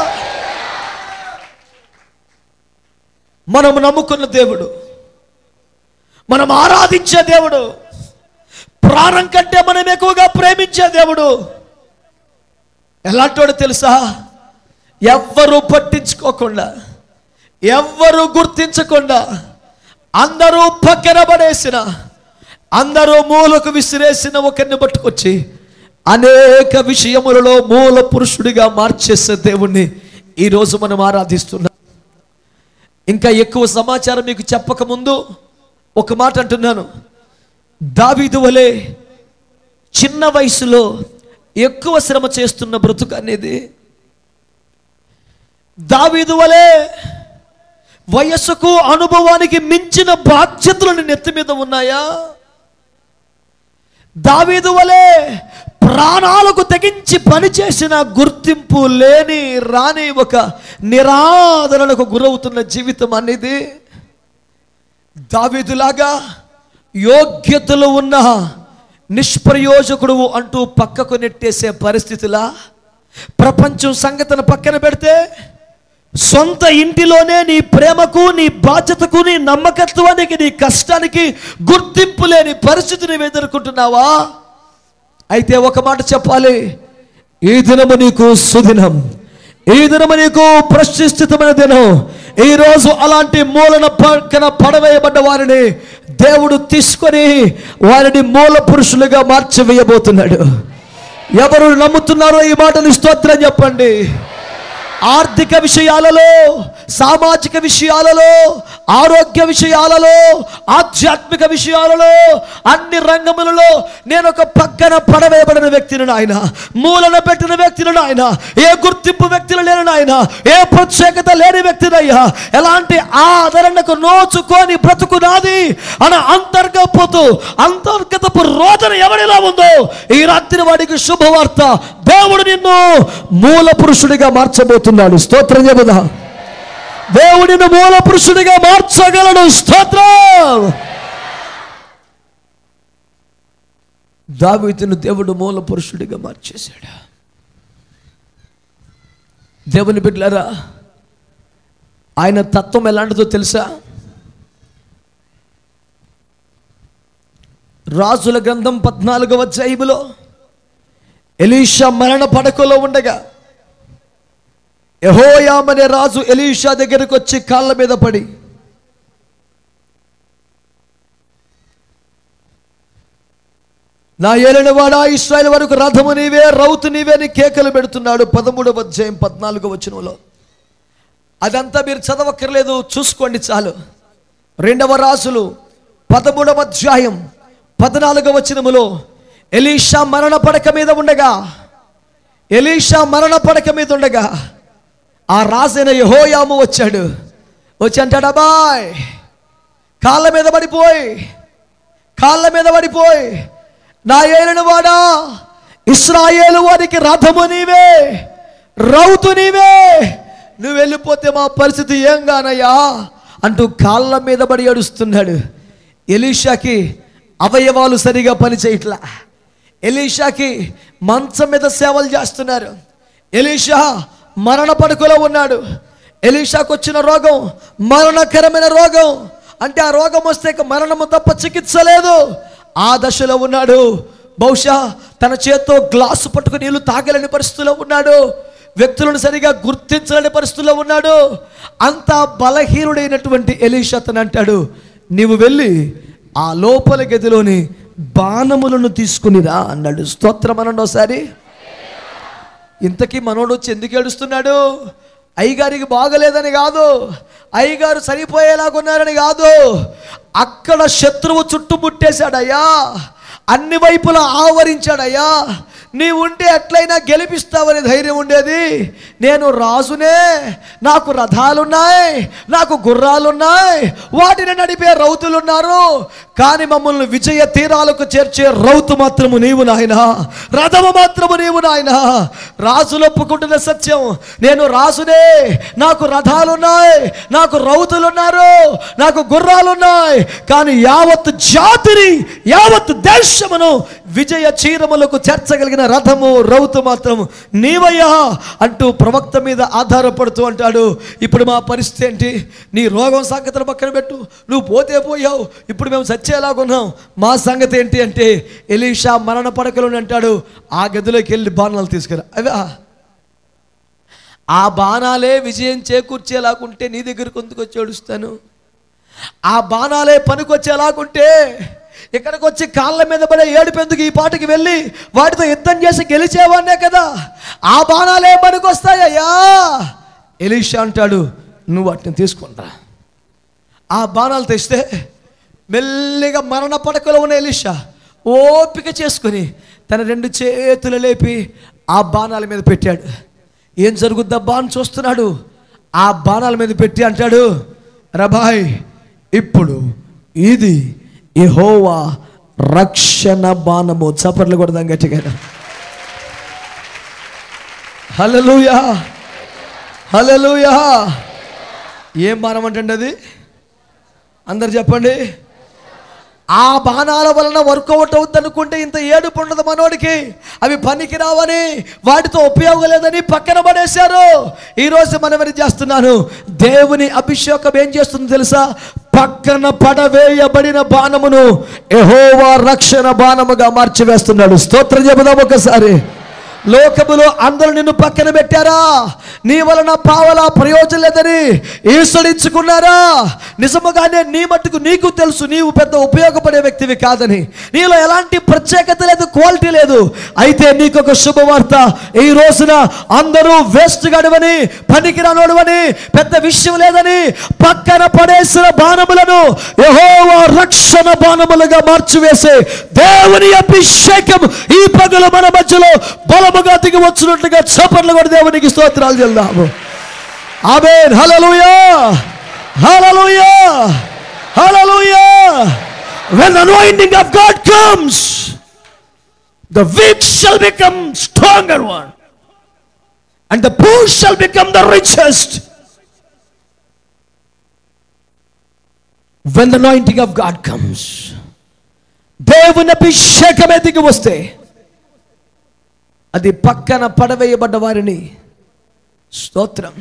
మనం నమ్ముకున్న దేవుడు మనం ఆరాధించే దేవుడు ప్రాణం కంటే మనం ఎక్కువగా ప్రేమించే దేవుడు ఎలాంటోడు తెలుసా ఎవ్వరు పట్టించుకోకుండా ఎవ్వరు గుర్తించకుండా అందరూ పక్కన పడేసిన అందరూ మూలకు విసిరేసిన ఒకరిని పట్టుకొచ్చి అనేక విషయములలో మూల పురుషుడిగా మార్చేసే దేవుణ్ణి ఈరోజు మనం ఆరాధిస్తున్నాం ఇంకా ఎక్కువ సమాచారం మీకు చెప్పకముందు ఒక మాట అంటున్నాను దావీదు వలె చిన్న వయసులో ఎక్కువ శ్రమ చేస్తున్న బ్రతుకు అనేది దావీదు వలె వయస్సుకు అనుభవానికి మించిన బాధ్యతలు నెత్తి మీద ఉన్నాయా దావీదు వలె ప్రాణాలకు తెగించి పనిచేసిన గుర్తింపు లేని రాని ఒక నిరాదరణకు గురవుతున్న జీవితం అనేది దావీదులాగా యోగ్యతలు ఉన్న నిష్ప్రయోజకుడు అంటూ పక్కకు నెట్టేసే పరిస్థితిలా ప్రపంచం సంగతిని పక్కన పెడితే సొంత ఇంటిలోనే నీ ప్రేమకు నీ బాధ్యతకు నీ నమ్మకత్వానికి నీ కష్టానికి గుర్తింపు లేని పరిస్థితిని ఎదుర్కొంటున్నావా అయితే ఒక మాట చెప్పాలి ఈ దినము నీకు సుదినం ఈ దినము నీకు ప్రతిష్ఠితమైన దినం ఈ రోజు అలాంటి మూలన పక్కన పడవేయబడ్డ వారిని దేవుడు తీసుకొని వారిని మూల పురుషులుగా మార్చివేయబోతున్నాడు ఎవరు నమ్ముతున్నారో ఈ మాటని స్తోత్రం చెప్పండి ఆర్థిక విషయాలలో సామాజిక విషయాలలో ఆరోగ్య విషయాలలో ఆధ్యాత్మిక విషయాలలో అన్ని రంగములలో నేను ఒక పక్కన పడవేయబడిన వ్యక్తిని నాయన మూలన పెట్టిన వ్యక్తిని నాయన ఏ గుర్తింపు వ్యక్తులు లేని నాయన ఏ ప్రత్యేకత లేని వ్యక్తినయ్యా ఎలాంటి ఆదరణకు నోచుకొని బ్రతుకు నాది అన అంతర్గపోతూ అంతర్గతపు రోదన ఎవరిలో ఉందో ఈ రాత్రి వాడికి శుభవార్త దేవుడు నిన్ను మూల పురుషుడిగా మార్చబోతున్నాడు స్తోత్రం చెబుదా దేవుడిని మూల పురుషుడిగా మార్చగలడు స్తోత్రం దావీదును దేవుడు మూల పురుషుడిగా మార్చేశాడు దేవుని బిడ్డలారా ఆయన తత్వం ఎలాంటిదో తెలుసా రాజుల గ్రంథం పద్నాలుగవ అధ్యాయములో ఎలీషా మరణ పడకలో ఉండగా యహోయాం అనే రాజు ఎలీషా దగ్గరకు వచ్చి కాళ్ళ మీద పడి నా ఏలినవాడా ఇస్రాయల్ వరకు రథము నీవే రౌతు నీవే అని కేకలు పెడుతున్నాడు పదమూడవ అధ్యాయం పద్నాలుగో వచనంలో అదంతా మీరు చదవక్కర్లేదు చూసుకోండి చాలు రెండవ రాసులు పదమూడవ అధ్యాయం పద్నాలుగవ వచనములో ఎలీషా మరణ పడక మీద ఉండగా ఎలీషా మరణ పడక మీద ఉండగా ఆ రాజైన యహోయాము వచ్చాడు వచ్చి అంటాడు అబ్బాయ్ కాళ్ళ మీద పడిపోయి కాళ్ళ మీద పడిపోయి నా ఏలిన వాడా ఇస్రాయేలు వారికి రథము నీవే రౌతు నీవే నువ్వు వెళ్ళిపోతే మా పరిస్థితి ఏం గానయ్యా అంటూ కాళ్ళ మీద పడి ఏడుస్తున్నాడు ఎలీషాకి అవయవాలు సరిగా పనిచేయట్లా ఎలీషాకి మంచం మీద సేవలు చేస్తున్నారు ఎలీషా మరణ పడుకలో ఉన్నాడు ఎలీషాకు వచ్చిన రోగం మరణకరమైన రోగం అంటే ఆ రోగం వస్తే ఇక మరణము తప్ప చికిత్స లేదు ఆ దశలో ఉన్నాడు బహుశా తన చేత్తో గ్లాసు పట్టుకుని నీళ్లు తాగలేని పరిస్థితిలో ఉన్నాడు వ్యక్తులను సరిగా గుర్తించలేని పరిస్థితుల్లో ఉన్నాడు అంత బలహీనుడైనటువంటి ఎలీషా అతను అంటాడు నీవు వెళ్ళి ఆ లోపల గదిలోని బాణములను తీసుకునిరా అన్నాడు స్తోత్రం అనండి ఒకసారి ఇంతకీ మనోడు వచ్చి ఎందుకు ఏడుస్తున్నాడు అయ్యగారికి బాగలేదని కాదు అయ్యగారు సరిపోయేలాగున్నారని కాదు అక్కడ శత్రువు చుట్టుముట్టేశాడయ్యా అన్ని వైపులా ఆవరించాడయ్యా నీవు ఉంటే ఎట్లయినా గెలిపిస్తావని ధైర్యం ఉండేది నేను రాజునే నాకు రథాలున్నాయి నాకు గుర్రాలున్నాయి వాటిని నడిపే రౌతులున్నారు కానీ మమ్మల్ని విజయ తీరాలకు చేర్చే రౌతు మాత్రము నీవు నాయన రథము మాత్రము నీవు నాయన రాజులు ఒప్పుకుంటున్న సత్యం నేను రాజునే నాకు రథాలున్నాయి నాకు రౌతులున్నారు నాకు గుర్రాలున్నాయి కానీ యావత్ జాతిని యావత్ దేశమును విజయ చీరములకు చేర్చగలిగిన రథము రౌతు మాత్రం నీవయ్యా అంటూ ప్రవక్త మీద ఆధారపడుతూ అంటాడు ఇప్పుడు మా పరిస్థితి ఏంటి నీ రోగం సంగతులు పక్కన పెట్టు నువ్వు పోతే పోయావు ఇప్పుడు మేము చచ్చేలాగున్నాం మా సంగతి ఏంటి అంటే ఎలీషా మరణ పడకలోని అంటాడు ఆ గదిలోకి వెళ్ళి బాణాలు తీసుకురా అవా ఆ బాణాలే విజయం చేకూర్చేలాగుంటే నీ దగ్గరకు ఎందుకు వచ్చి ఏడుస్తాను ఆ బాణాలే పనికొచ్చేలాగుంటే ఇక్కడికి వచ్చి కాళ్ళ మీద పడే ఏడుపెందుకు ఈ పాటికి వెళ్ళి వాటితో యుద్ధం చేసి గెలిచేవాడినే కదా ఆ బాణాలే పనికొస్తాయ్యా ఎలీషా అంటాడు నువ్వు వాటిని తీసుకుంటా ఆ బాణాలు తెస్తే మెల్లిగా మరణ పడకలో ఉన్న ఎలీషా ఓపిక చేసుకుని తన రెండు చేతులు లేపి ఆ బాణాల మీద పెట్టాడు ఏం జరుగుద్దబ్బా అని చూస్తున్నాడు ఆ బాణాల మీద పెట్టి అంటాడు రబాయ్ ఇప్పుడు ఇది యెహోవా రక్షణ బాణము చప్పట్లు కొడదాం గట్టిగా హలలుయా హలలుయా ఏం బాణం అంటే అది అందరు చెప్పండి ఆ బాణాల వలన వర్కౌట్ అవుద్ది అనుకుంటే ఇంత ఏడుపు ఉండదు మనోడికి అవి పనికి రావని వాటితో ఉపయోగం లేదని పక్కన పడేశారు ఈరోజు మనం ఏం చేస్తున్నాను దేవుని అభిషేకం ఏం చేస్తుంది తెలుసా పక్కన పడవేయబడిన బాణమును ఎహోవా రక్షణ బాణముగా మార్చివేస్తున్నాడు స్తోత్రం చెబుదాం ఒకసారి లోకములో అందరూ నిన్ను పక్కన పెట్టారా నీ వలన పావలా ప్రయోజనం లేదని ఈసడించుకున్నారా నిజముగానే నీ మట్టుకు నీకు తెలుసు నీవు పెద్ద ఉపయోగపడే వ్యక్తివి కాదని నీలో ఎలాంటి ప్రత్యేకత లేదు క్వాలిటీ లేదు అయితే నీకు ఒక శుభవార్త ఈ రోజున అందరూ వేస్ట్ గడవని పనికిరానోడువని పెద్ద విషయం లేదని పక్కన పడేసిన బాణములను యెహోవా రక్షణ బాణములుగా మార్చివేసే దేవుని అభిషేకం ఈ పగలు మన మధ్యలో బలముగా దిగి వచ్చినట్లుగా చప్పట్లు కూడా దేవునికి స్తోత్రాలు చెల్దాము ఆమేన్ హల్లెలూయా హల్లెలూయా హల్లెలూయా when the anointing of god comes the weak shall become stronger one and the poor shall become the richest when the anointing of god comes దేవుని అభిషేకమే దిగి వస్తే అది పక్కన పడవేయబడ్డ వారిని స్తోత్రం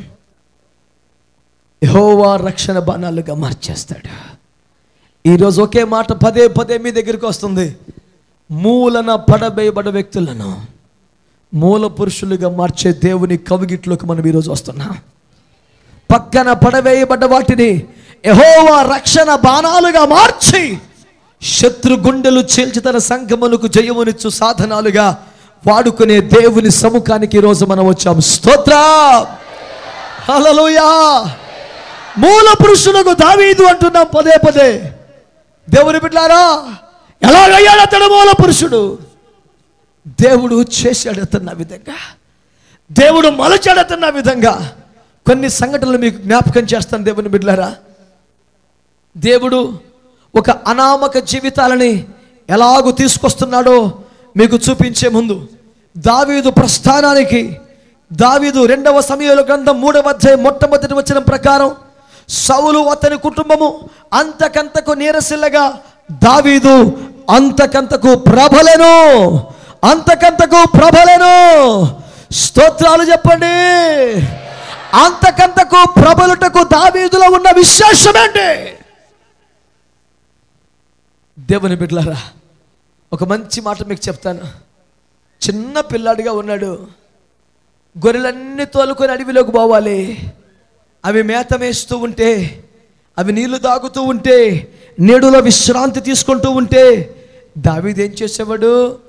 యెహోవా రక్షణ బాణాలుగా మార్చేస్తాడు ఈరోజు ఒకే మాట పదే పదే మీ దగ్గరికి వస్తుంది మూలన పడవేయబడ్డ వ్యక్తులను మూల పురుషులుగా మార్చే దేవుని కవిగిట్లోకి మనం ఈరోజు వస్తున్నాం పక్కన పడవేయబడ్డ వాటిని యెహోవా రక్షణ బాణాలుగా మార్చి శత్రు గుండెలు చీల్చి తన సంగములకు జయమునిచ్చు సాధనాలుగా వాడుకునే దేవుని సముఖానికి ఈరోజు మనం వచ్చాం స్తోత్ర హల్లెలూయా మూల పురుషులకు దావీదు అంటున్నాం పదే పదే దేవుని బిడ్డారా ఎలాగయ్యాడు అతడు మూల పురుషుడు దేవుడు చేశాడు అతను ఆ విధంగా దేవుడు మలచాడు అతను ఆ విధంగా కొన్ని సంఘటనలు మీకు జ్ఞాపకం చేస్తాను దేవుని బిడ్డలారా దేవుడు ఒక అనామక జీవితాలని ఎలాగూ తీసుకొస్తున్నాడో మీకు చూపించే ముందు దావీదు ప్రస్థానానికి దావీదు రెండవ సమయంలో గ్రంథం మూడవ అధ్యాయం మొట్టమొదటి వచ్చిన ప్రకారం సౌలు అతని కుటుంబము అంతకంతకు నీరసిల్లగా దావీదు అంతకంతకు ప్రభలెను అంతకంతకు ప్రభలెను స్తోత్రాలు చెప్పండి అంతకంతకు ప్రబలుటకు దావీదులో ఉన్న విశేషం ఏంటి దేవుని బిడ్డలారా ఒక మంచి మాట మీకు చెప్తాను చిన్న పిల్లాడిగా ఉన్నాడు గొర్రెలన్నీ తోలుకొని అడవిలోకి పోవాలి అవి మేత వేస్తూ ఉంటే అవి నీళ్లు తాగుతూ ఉంటే నీడులో విశ్రాంతి తీసుకుంటూ ఉంటే దావీదేం చేసేవాడు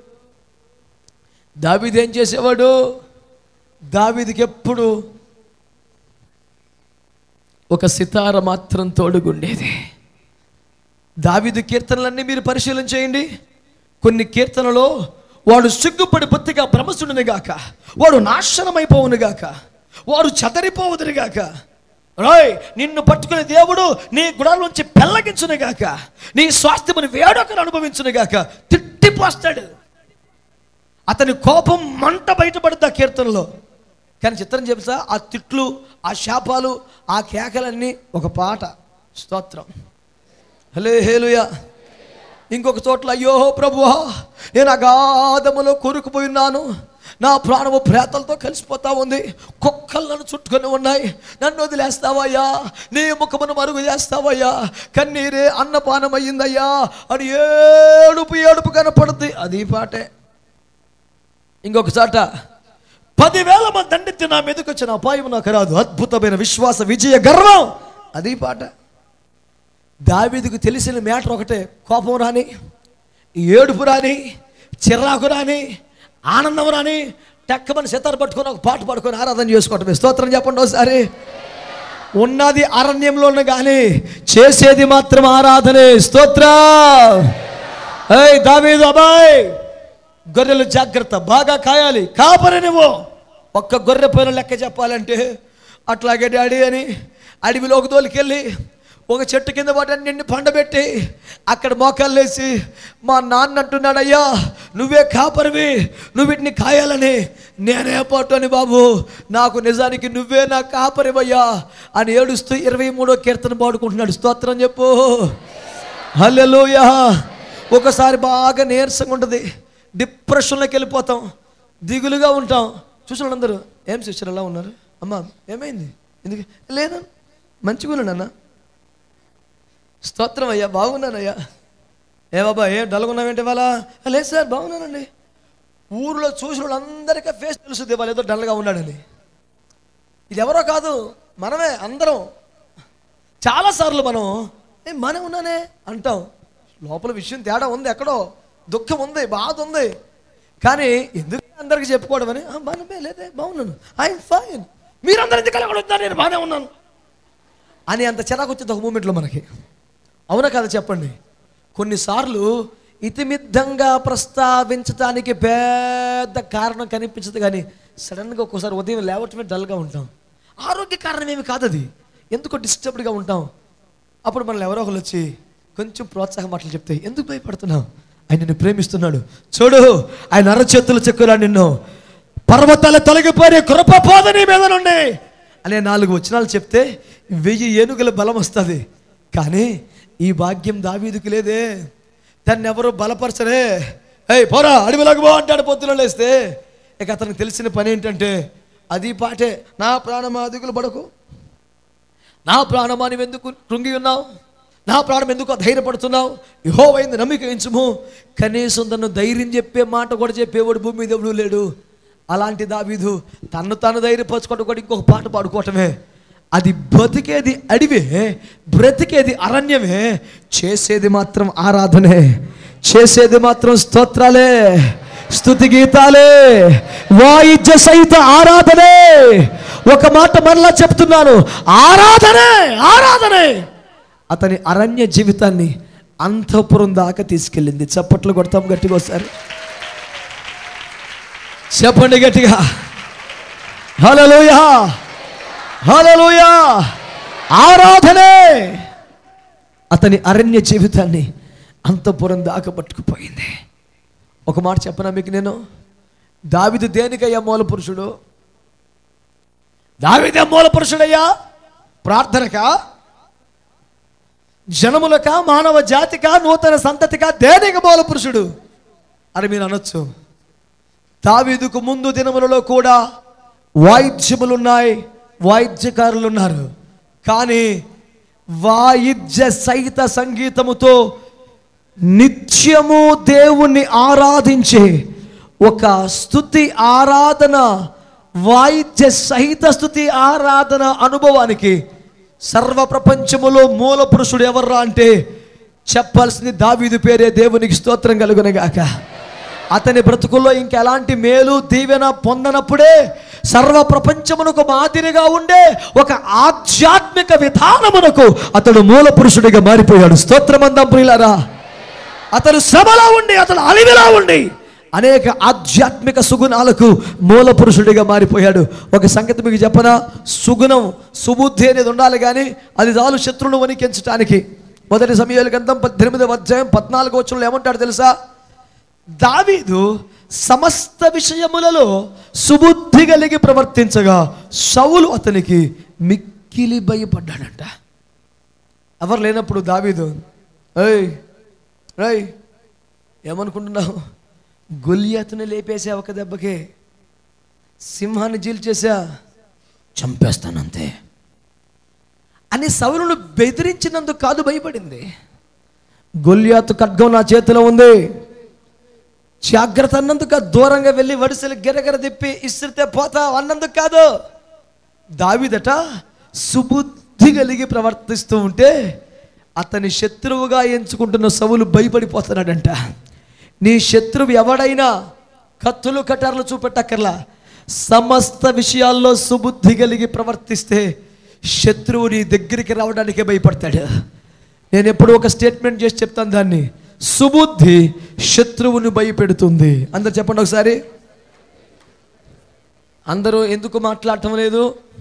దావీదేం చేసేవాడు దావీదికి ఎప్పుడు ఒక సితార మాత్రం తోడుగుండేది దావీదు కీర్తనలన్నీ మీరు పరిశీలన చేయండి కొన్ని కీర్తనలో వాడు సిగ్గుపడి బొత్తిగా భ్రమసుడిని గాక వాడు నాశనమైపోవును గాక వాడు చెదరిపోవుదురు గాక రాయ్ నిన్ను పట్టుకునే దేవుడు నీ గుడాల నుంచి పెళ్ళగించును గాక నీ స్వాస్థ్యముని వేడొకరు అనుభవించును గాక తిట్టిపోస్తాడు అతని కోపం మంట బయటపడుద్ది ఆ కీర్తనలో కానీ చిత్రం చెప్తా ఆ తిట్లు ఆ శాపాలు ఆ కేకలన్నీ ఒక పాట స్తోత్రం హలే హేలుయా ఇంకొక చోట్ల అయ్యో ప్రభువా నేను అగాధములో కూరుకుపోయినాను నా ప్రాణము ప్రేతలతో కలిసిపోతా ఉంది కుక్కలు నన్ను చుట్టుకొని ఉన్నాయి నన్ను వదిలేస్తావయ్యా నీ ముఖమును మరుగు చేస్తావయ్యా కన్నీరే అన్నపానం అయ్యిందయ్యా అని ఏడుపు ఏడుపు కనపడుద్ది అది ఈ పాటే ఇంకొక చాట పదివేల మంది దండెత్తి నా మీదకి వచ్చిన అపాయం నాకు రాదు అద్భుతమైన విశ్వాస విజయ గర్వం అది ఈ పాట దావీదుకు తెలిసిన మ్యాటర్ ఒకటే కోపం రాని ఏడుపు రాని చిరాకు రాని ఆనందం రాని టక్కమని సితారు పట్టుకొని ఒక పాట పట్టుకొని ఆరాధన చేసుకోవటమే స్తోత్రం చెప్పండి ఒకసారి ఉన్నది అరణ్యంలోనే కానీ చేసేది మాత్రం ఆరాధనే స్తోత్ర ఏయ్ దావీదు అబాయ్ గొర్రెలు జాగ్రత్త బాగా కాయాలి కాపరి నువ్వు ఒక్క గొర్రె పైన లెక్క చెప్పాలంటే అట్లాగే డాడీ అని అడవిలోకి తోలికెళ్ళి ఒక చెట్టు కింద వాటిని నిన్ను పండబెట్టి అక్కడ మోకాళ్ళు వేసి మా నాన్న అంటున్నాడయ్యా నువ్వే కాపరివి నువ్వు వీటిని కాయాలని నేనే పోటని బాబు నాకు నిజానికి నువ్వే నా కాపరివయ్యా అని ఏడుస్తూ ఇరవై మూడో కీర్తన పాడుకుంటున్నాడు స్తోత్రం చెప్పు హల్లెలూయా ఒకసారి బాగా నీరసంగా ఉంటుంది డిప్రెషన్లోకి వెళ్ళిపోతాం దిగులుగా ఉంటాం చూసిన అందరూ ఏం సిస్టర్ ఎలా ఉన్నారు అమ్మా ఏమైంది ఎందుకు లేదా మంచిగా ఉన్నాను అన్న స్తోత్రం అయ్యా బాగున్నానయ్యా ఏ బాబా ఏ డల్గా ఉన్నావేంటి ఇవాళ "ఆ, లేదు సార్ బాగున్నానండి ఊర్లో చూసిన వాళ్ళందరికీ ఫేస్ తెలుస్తుంది వాళ్ళు ఏదో డల్గా ఉన్నాడని ఇది ఎవరో కాదు మనమే అందరం చాలాసార్లు మనం ఏ మనం ఉన్నానే అంటాం లోపల విషయం తేడా ఉంది ఎక్కడో దుఃఖం ఉంది బాధ ఉంది కానీ ఎందుకు అందరికీ చెప్పుకోవడం అని "ఆ, మనమే లేదే బాగున్నాను ఐఎమ్ ఫైన్ మీరందరూ ఎందుకు అలా ఉన్నారు నేను బాగానే ఉన్నాను అని అంత చిరాకు వచ్చింది ఒక మూమెంట్లో మనకి అవునా కదా చెప్పండి కొన్నిసార్లు ఇతిమిద్దంగా ప్రస్తావించడానికి పెద్ద కారణం కనిపించదు కానీ సడన్గా ఒక్కోసారి ఉదయం లేవటమే డల్గా ఉంటాం ఆరోగ్య కారణం ఏమి కాదు అది ఎందుకో డిస్టర్బ్డ్గా ఉంటాం అప్పుడు మనల్ని ఎవరో ఒకరు వచ్చి కొంచెం ప్రోత్సాహం మాటలు చెప్తే ఎందుకు భయపడుతున్నావు ఆయన నిన్ను ప్రేమిస్తున్నాడు చూడు ఆయన అరచేతులు చెక్కురా నిన్ను పర్వతాలు తొలగిపోయి కృప పోద నీ మీద నుండి అనే నాలుగు వచనాలు చెప్తే వెయ్యి ఏనుగుల బలం వస్తుంది కానీ ఈ భాగ్యం దావీదుకు లేదే దాన్ని ఎవరు బలపరచరే ఏయ్ పోరా అడవిలోకి పో అంటాడు పొద్దున లేస్తే ఇక అతనికి తెలిసిన పని ఏంటంటే అది పాటే నా ప్రాణమా దిగులు పడకు నా ప్రాణమా నువ్వు ఎందుకు కృంగి ఉన్నావు నా ప్రాణం ఎందుకు ధైర్యపడుతున్నావు యహోవైంది నమ్మిక ఎంచుము కనీసం తను ధైర్యం చెప్పే మాట కూడా చెప్పేవాడు భూమి మీద ఎవడు లేడు అలాంటి దావీదు తను తాను ధైర్యపరచుకోవడం కూడా ఇంకొక పాట పాడుకోవటమే అది బ్రతికేది అడివే బ్రతికేది అరణ్యమే చేసేది మాత్రం ఆరాధనే చేసేది మాత్రం స్తోత్రాలే స్తుతి గీతాలే వాయిద్య సహిత ఆరాధనే ఒక మాట మరలా చెప్తున్నాను ఆరాధనే ఆరాధనే అతని అరణ్య జీవితాన్ని అంతఃపురం దాకా తీసుకెళ్ళింది చప్పట్లు కొడతాం గట్టిగా ఒకసారి చెప్పండి గట్టిగా హలోయా హలోయా ఆరాధనే అతని అరణ్య జీవితాన్ని అంతఃపురం దాకా పట్టుకుపోయింది ఒక మాట చెప్పనా మీకు నేను దావిదు దేనికయ్యా మూల పురుషుడు దావిదే మూల పురుషుడయ్యా ప్రార్థనకా జనములక మానవ జాతిక నూతన సంతతిక దేనికి మూల పురుషుడు అని మీరు అనొచ్చు దావీదుకు ముందు దినములలో కూడా వాయిద్యములున్నాయి వాయిద్యకారులు ఉన్నారు కానీ వాయిద్య సహిత సంగీతముతో నిత్యము దేవుణ్ణి ఆరాధించే ఒక స్థుతి ఆరాధన వాయిద్య సహిత స్థుతి ఆరాధన అనుభవానికి సర్వ ప్రపంచములో మూల పురుషుడు ఎవర్రా అంటే చెప్పాల్సింది దావీదు పేరే దేవునికి స్తోత్రం కలుగునగాక అతని బ్రతుకుల్లో ఇంకెలాంటి మేలు దీవెన పొందనప్పుడే సర్వ ప్రపంచమునకు మాదిరిగా ఉండే ఒక ఆధ్యాత్మిక విధానమునకు అతడు మూల పురుషుడిగా మారిపోయాడు స్తోత్రమందం ప్రియులారా అతను శ్రమలో ఉండి అతను అలివిలో ఉండి అనేక ఆధ్యాత్మిక సుగుణాలకు మూల పురుషుడిగా మారిపోయాడు ఒక సంగతి మీకు చెప్పనా సుగుణం సుబుద్ధి అనేది ఉండాలి కానీ అది చాలు శత్రువును వణికించడానికి మొదటి సమయాల గ్రంథం పద్దెనిమిదవ అధ్యాయం పద్నాలుగో వచ్చంలో ఏమంటాడు తెలుసా దావీదు సమస్త విషయములలో సుబుద్ధి కలిగి ప్రవర్తించగా సౌలు అతనికి మిక్కిలి భయపడ్డాడంట ఎవరు లేనప్పుడు దావీదు ఏయ్ రేయ్ ఏమనుకుంటున్నావు గొల్లియాతుని లేపేసా ఒక దెబ్బకే సింహాన్ని జీల్చేసా చంపేస్తానంతే అని సౌలును బెదిరించినందుకు కాదు భయపడింది గొల్లియాతు ఖడ్గం నా చేతిలో ఉంది జాగ్రత్త అన్నందుకు దూరంగా వెళ్ళి వడిసెలు గిరగిర తిప్పి ఇసిరితే పోతా అన్నందుకు కాదు దావిదట సుబుద్ధి కలిగి ప్రవర్తిస్తూ ఉంటే అతని శత్రువుగా ఎంచుకుంటున్న సవులు భయపడిపోతున్నాడంట నీ శత్రువు ఎవడైనా కత్తులు కటార్లు చూపెట్టక్కర్లా సమస్త విషయాల్లో సుబుద్ధి కలిగి ప్రవర్తిస్తే శత్రువు నీ దగ్గరికి రావడానికే భయపడతాడు నేను ఎప్పుడు ఒక స్టేట్మెంట్ చేసి చెప్తాను దాన్ని సుబుద్ధి శత్రువుని భయపెడుతుంది అందరు చెప్పండి ఒకసారి అందరూ ఎందుకు మాట్లాడటం లేదు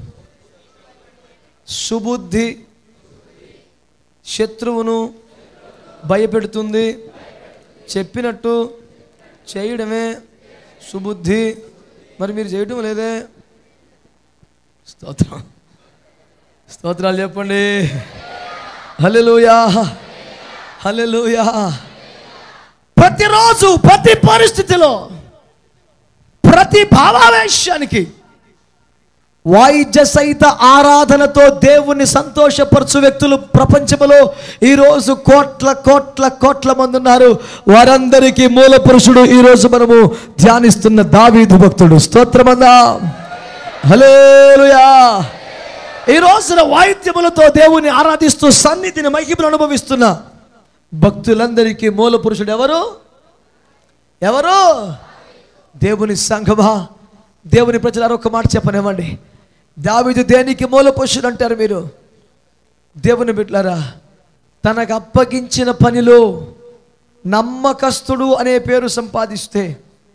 సుబుద్ధి శత్రువును భయపెడుతుంది చెప్పినట్టు చేయడమే సుబుద్ధి మరి మీరు చేయటం లేదే స్తోత్రం స్తోత్రాలు చెప్పండి హల్లెలూయా హల్లెలూయా ప్రతిరోజు ప్రతి పరిస్థితిలో ప్రతి భావావేశానికి వాయిద్య సహిత ఆరాధనతో దేవుణ్ణి సంతోషపరచు వ్యక్తులు ప్రపంచంలో ఈరోజు కోట్ల కోట్ల కోట్ల మంది ఉన్నారు వారందరికీ మూల పురుషుడు ఈరోజు మనము ధ్యానిస్తున్న దావీదు భక్తుడు స్తోత్రమందా హలేలుయా ఈ రోజున వాయిద్యములతో దేవుని ఆరాధిస్తూ సన్నిధిని మహిమను అనుభవిస్తున్న భక్తులందరికీ మూల పురుషుడు ఎవరు ఎవరు దేవుని సంఘమా దేవుని ప్రజలు ఒక మాట చెప్పనివ్వండి దావిదు దేనికి మూల పురుషుడు అంటారు మీరు దేవుని బిడ్డలారా తనకు అప్పగించిన పనిలో నమ్మకస్తుడు అనే పేరు సంపాదిస్తే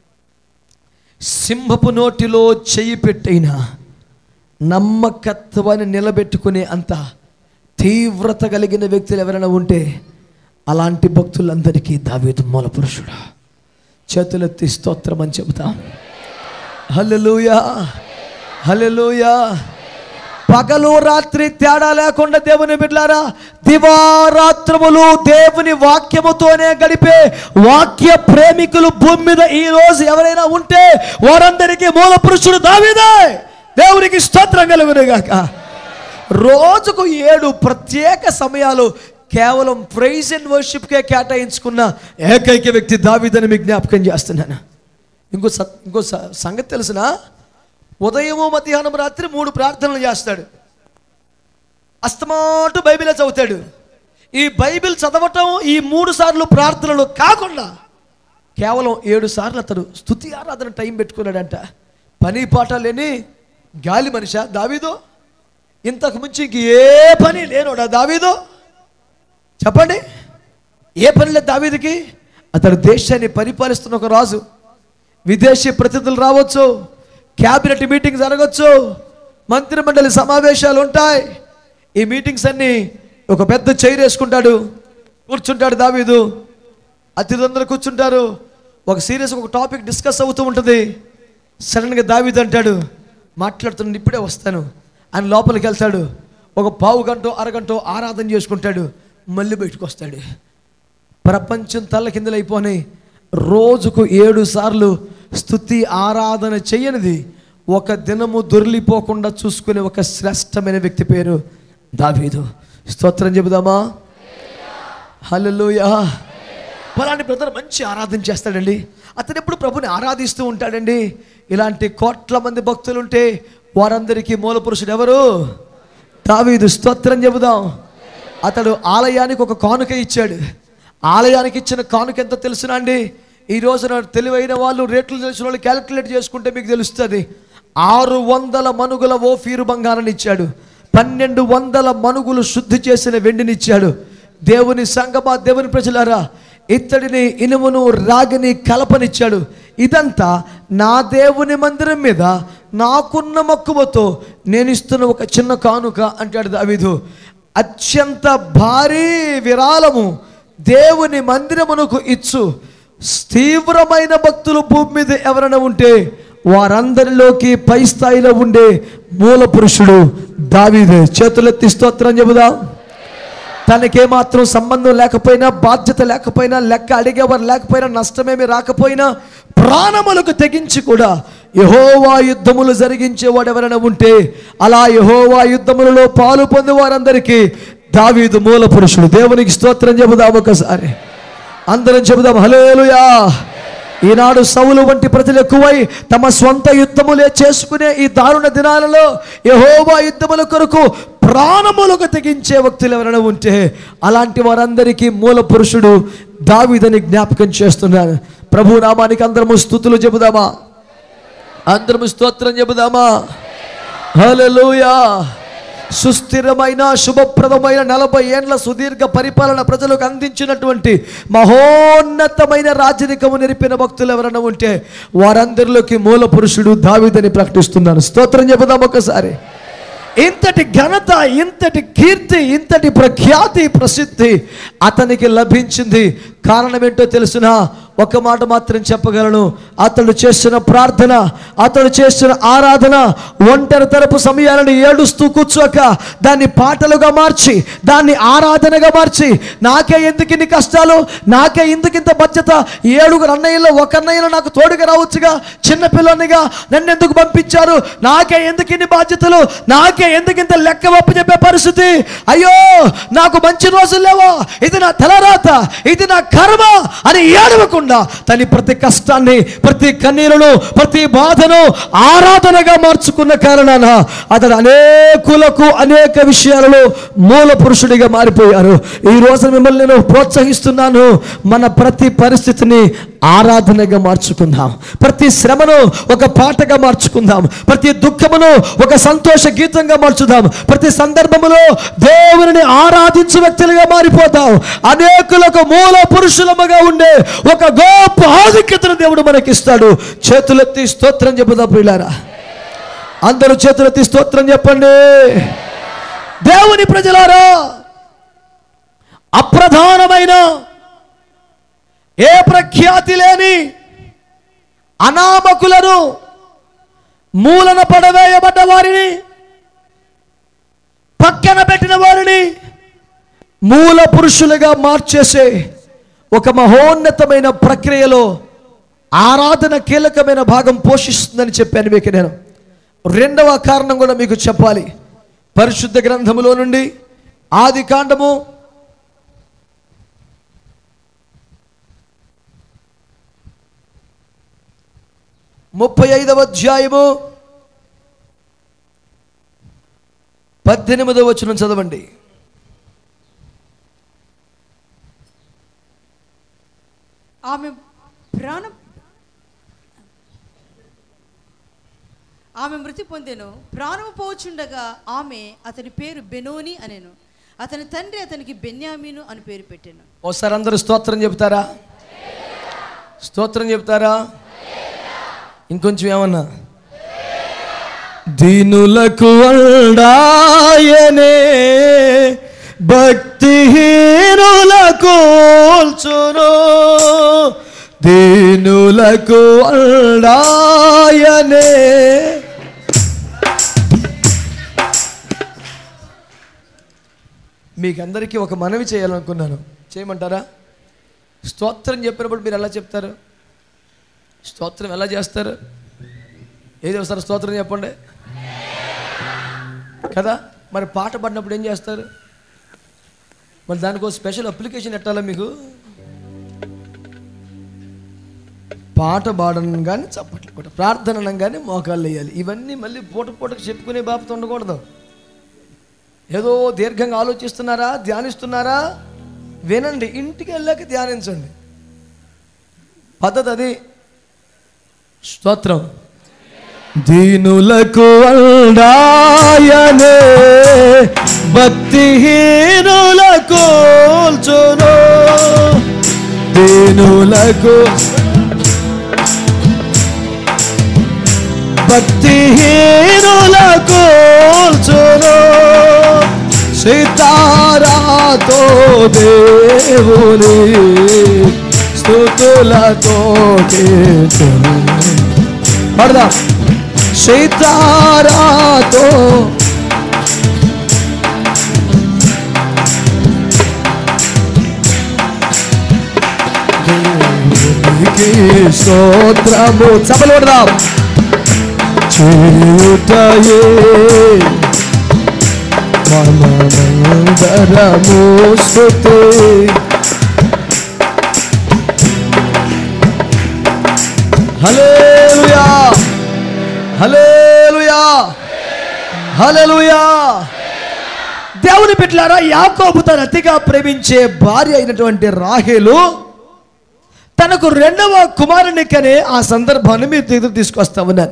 సింహపు నోటిలో చెయ్యి పెట్టైనా నమ్మకత్వాన్ని నిలబెట్టుకునే అంత తీవ్రత కలిగిన వ్యక్తులు ఎవరైనా ఉంటే అలాంటి భక్తులందరికీ దావీదు మూల పురుషుడు చేతులెత్తి స్తోత్రం అని చెబుతాం హల్లెలూయా హల్లెలూయా పగలు రాత్రి తేడా లేకుండా దేవుని బిడ్లారా దివారాత్రములు దేవుని వాక్యముతోనే గడిపే వాక్య ప్రేమికులు భూమి మీద ఈ రోజు ఎవరైనా ఉంటే వారందరికీ మూల పురుషుడు దావీదే దేవునికి స్తోత్రం కలుగునుగాక రోజుకు ఏడు ప్రత్యేక సమయాలు కేవలం ప్రైజ్ అండ్ వర్షిప్కే కేటాయించుకున్న ఏకైక వ్యక్తి దావీదని మీకు జ్ఞాపకం చేస్తున్నాను ఇంకో స ఇంకో స- సంగతి తెలిసిన ఉదయము మధ్యాహ్నం రాత్రి మూడు ప్రార్థనలు చేస్తాడు అస్తమాటు బైబిలే చదువుతాడు ఈ బైబిల్ చదవటం ఈ మూడు సార్లు ప్రార్థనలు కాకుండా కేవలం ఏడు సార్లు అతడు స్థుతి ఆరాధన టైం పెట్టుకున్నాడంట పని పాట లేని గాలి మనిషా దావీదో ఇంతకు మించి ఇంక ఏ పని లేనోడా దావీదో చెప్పండి ఏ పని లేదు దావీదికి అతడు దేశాన్ని పరిపాలిస్తున్న ఒక రాజు విదేశీ ప్రతినిధులు రావచ్చు క్యాబినెట్ మీటింగ్ జరగచ్చు మంత్రిమండలి సమావేశాలు ఉంటాయి ఈ మీటింగ్స్ అన్నీ ఒక పెద్ద చైర్ వేసుకుంటాడు కూర్చుంటాడు దావీదు అతిథులందరూ కూర్చుంటారు ఒక సీరియస్ ఒక టాపిక్ డిస్కస్ అవుతూ ఉంటుంది సడన్గా దావీదు అంటాడు మాట్లాడుతున్నాను ఇప్పుడే వస్తాను ఆయన లోపలికి వెళ్తాడు ఒక పావు గంట అరగంట ఆరాధన చేసుకుంటాడు మళ్ళీ బయటకు వస్తాడు ప్రపంచం తల్ల కిందలైపోని రోజుకు ఏడు సార్లు స్థుతి ఆరాధన చేయనిది ఒక దినము దొరిలిపోకుండా చూసుకునే ఒక శ్రేష్టమైన వ్యక్తి పేరు దావీదు స్తోత్రం చెబుదామా హల్లెలూయా ఫలాంటి బ్రదర్ మంచి ఆరాధన చేస్తాడండి అతను ఎప్పుడు ప్రభుని ఆరాధిస్తూ ఉంటాడండి ఇలాంటి కోట్ల మంది భక్తులు ఉంటే వారందరికీ మూల పురుషుడు ఎవరు దావీదు స్తోత్రం చెబుదాం అతడు ఆలయానికి ఒక కానుక ఇచ్చాడు ఆలయానికి ఇచ్చిన కానుక ఎంత తెలుసునా అండి ఈ రోజున తెలివైన వాళ్ళు రేట్లు తెలిసిన వాళ్ళు క్యాలిక్యులేట్ చేసుకుంటే మీకు తెలుస్తుంది ఆరు వందల మనుగుల ఓఫీరు బంగారాన్ని ఇచ్చాడు పన్నెండు వందల మనుగులు శుద్ధి చేసిన వెండిని ఇచ్చాడు దేవుని సంగమా దేవుని ప్రజలారా ఇత్తడిని ఇనుమును రాగిని కలపనిచ్చాడు ఇదంతా నా దేవుని మందిరం మీద నాకున్న మక్కువతో నేను ఇస్తున్న ఒక చిన్న కానుక అంటాడు దావీదు అత్యంత భారీ విరాళము దేవుని మందిరమునకు ఇచ్చు తీవ్రమైన భక్తులు భూమి మీద ఎవరైనా ఉంటే వారందరిలోకి పై స్థాయిలో ఉండే మూల పురుషుడు దావీదే చేతులెత్తి స్తోత్రం చెబుదాం తనకేమాత్రం సంబంధం లేకపోయినా బాధ్యత లేకపోయినా లెక్క అడిగేవారు లేకపోయినా నష్టమేమి రాకపోయినా ప్రాణములకు తెగించి కూడా యహోవా యుద్ధములు జరిగించేవాడు ఎవరైనా ఉంటే అలా యహోవా యుద్ధములలో పాలు పొందే వారందరికీ దావీదు మూల పురుషుడు దేవునికి స్తోత్రం చెబుదాం ఒకసారి అందరం చెబుదాం హలేలుయా ఈనాడు సౌలు వంటి ప్రజలు ఎక్కువై తమ స్వంత యుద్ధములే చేసుకునే ఈ దారుణ దినాలలో యహోవా యుద్ధముల కొరకు ప్రాణములకు తెగించే వ్యక్తులు ఎవరైనా ఉంటే అలాంటి వారందరికీ మూల పురుషుడు దావీదని జ్ఞాపకం చేస్తున్నాను ప్రభు నామానికి అందరము స్థుతులు చెబుదామా అందరము స్తోత్రం చెబుదామా హల్లెలూయా సుస్థిరమైన శుభప్రదమైన నలభై ఏండ్ల సుదీర్ఘ పరిపాలన ప్రజలకు అందించినటువంటి మహోన్నతమైన రాజరికము నిరిపిన భక్తులు ఎవరైనా ఉంటే వారందరిలోకి మూల పురుషుడు దావిదని ప్రకటిస్తున్నాను స్తోత్రం చెబుదాం ఒకసారి ఇంతటి ఘనత ఇంతటి కీర్తి ఇంతటి ప్రఖ్యాతి ప్రసిద్ధి అతనికి లభించింది కారణం ఏంటో తెలుసునా ఒక మాట మాత్రం చెప్పగలను అతడు చేసిన ప్రార్థన అతడు చేసిన ఆరాధన ఒంటరి తరపు సమయాలను ఏడుస్తూ కూర్చోక దాన్ని పాటలుగా మార్చి దాన్ని ఆరాధనగా మార్చి నాకే ఎందుకు ఇన్ని కష్టాలు నాకే ఎందుకు ఇంత బాధ్యత ఏడుగురు అన్నయ్యలో ఒక అన్నయ్యలో నాకు తోడుగా రావచ్చుగా చిన్నపిల్లనిగా నన్ను ఎందుకు పంపించారు నాకే ఎందుకు ఇన్ని బాధ్యతలు నాకే ఎందుకు ఇంత లెక్క ఒప్పు చెప్పే పరిస్థితి అయ్యో నాకు మంచి రోజులు లేవా ఇది నా తలరాత ఇది నా కర్మ అని ఏడవకుండా తన ప్రతి కష్టాన్ని ప్రతి కన్నీరును ప్రతి బాధను ఆరాధనగా మార్చుకున్న కారణాన అతడు అనేకులకు అనేక విషయాలలో మూల పురుషుడిగా మారిపోయారు ఈ రోజు మిమ్మల్ని నేను ప్రోత్సహిస్తున్నాను మన ప్రతి పరిస్థితిని ఆరాధనగా మార్చుకుందాం ప్రతి శ్రమను ఒక పాటగా మార్చుకుందాం ప్రతి దుఃఖమును ఒక సంతోష గీతంగా మార్చుదాం ప్రతి సందర్భములో దేవుని ఆరాధించు వ్యక్తులుగా మారిపోతాం అనేకులకు మూల పురుషులముగా ఉండే ఒక గొప్ప ఆధిక్యతను దేవుడు మనకిస్తాడు చేతులెత్తి స్తోత్రం చెబుదాం ప్రియులారా అందరూ చేతులెత్తి స్తోత్రం చెప్పండి దేవుని ప్రజలారా అప్రధానమైన ఏ ప్రఖ్యాతి లేని అనామకులను మూలన పడవేయబడ్డ వారిని పక్కన పెట్టిన వారిని మూల పురుషులుగా మార్చేసే ఒక మహోన్నతమైన ప్రక్రియలో ఆరాధన కీలకమైన భాగం పోషిస్తుందని చెప్పాను మీకు నేను రెండవ కారణం కూడా మీకు చెప్పాలి పరిశుద్ధ గ్రంథములో నుండి ఆది కాండము ముప్పై ఐదవ అధ్యాయము పద్దెనిమిదవ వచనం చదవండి ఆమె ప్రాణం ఆమె మృతి పొందెను ప్రాణము పోచుండగా ఆమె అతని పేరు బెనోని అనెను అతని తండ్రి అతనికి బెన్యామీను అని పేరు పెట్టాను ఒకసారి అందరూ స్తోత్రం చెప్తారా స్తోత్రం చెప్తారా ఇంకొంచెం ఏమన్నా దీనులకు అండాయనే భక్తిహీనులకు కూల్చును దీనులకు అండాయనే మీకందరికీ ఒక మనవి చేయాలనుకున్నాను చేయమంటారా స్తోత్రం చెప్పినప్పుడు మీరు ఎలా చెప్తారు స్తోత్రం ఎలా చేస్తారు ఏది ఒకసారి స్తోత్రం చెప్పండి కదా మరి పాట పాడినప్పుడు ఏం చేస్తారు మరి దానికి ఒక స్పెషల్ అప్లికేషన్ ఎట్టాలా మీకు పాట పాడడం కానీ చప్పట్లు కూడా ప్రార్థన అనగానే మోకాళ్ళు వేయాలి ఇవన్నీ మళ్ళీ పూట పూటకు చెప్పుకునే బాపత ఉండకూడదు ఏదో దీర్ఘంగా ఆలోచిస్తున్నారా ధ్యానిస్తున్నారా వినండి ఇంటికి వెళ్ళాక ధ్యానించండి పద్ధతి అది స్తోత్రం దీనులకు అండాయనే భక్తిహీనులకు కూల్చును భక్తిహీనులకు భక్తిహీనులకు కూల్చును సీతారాతో దేవుని స్థుతులతో పడదా సీతారాతో దేవునికి స్తోత్రము చపలు పడదాం చేయుటయే మనమందరము స్తుతి హల్లెలూయా హల్లెలూయా హల్లెలూయా దేవుని బిడ్డలారా యాకోబు తన అతిగా ప్రేమించే భార్య అయినటువంటి రాహేలు తనకు రెండవ కుమారుని కనే ఆ సందర్భాన్ని మీరు దగ్గర తీసుకొస్తా ఉన్నాను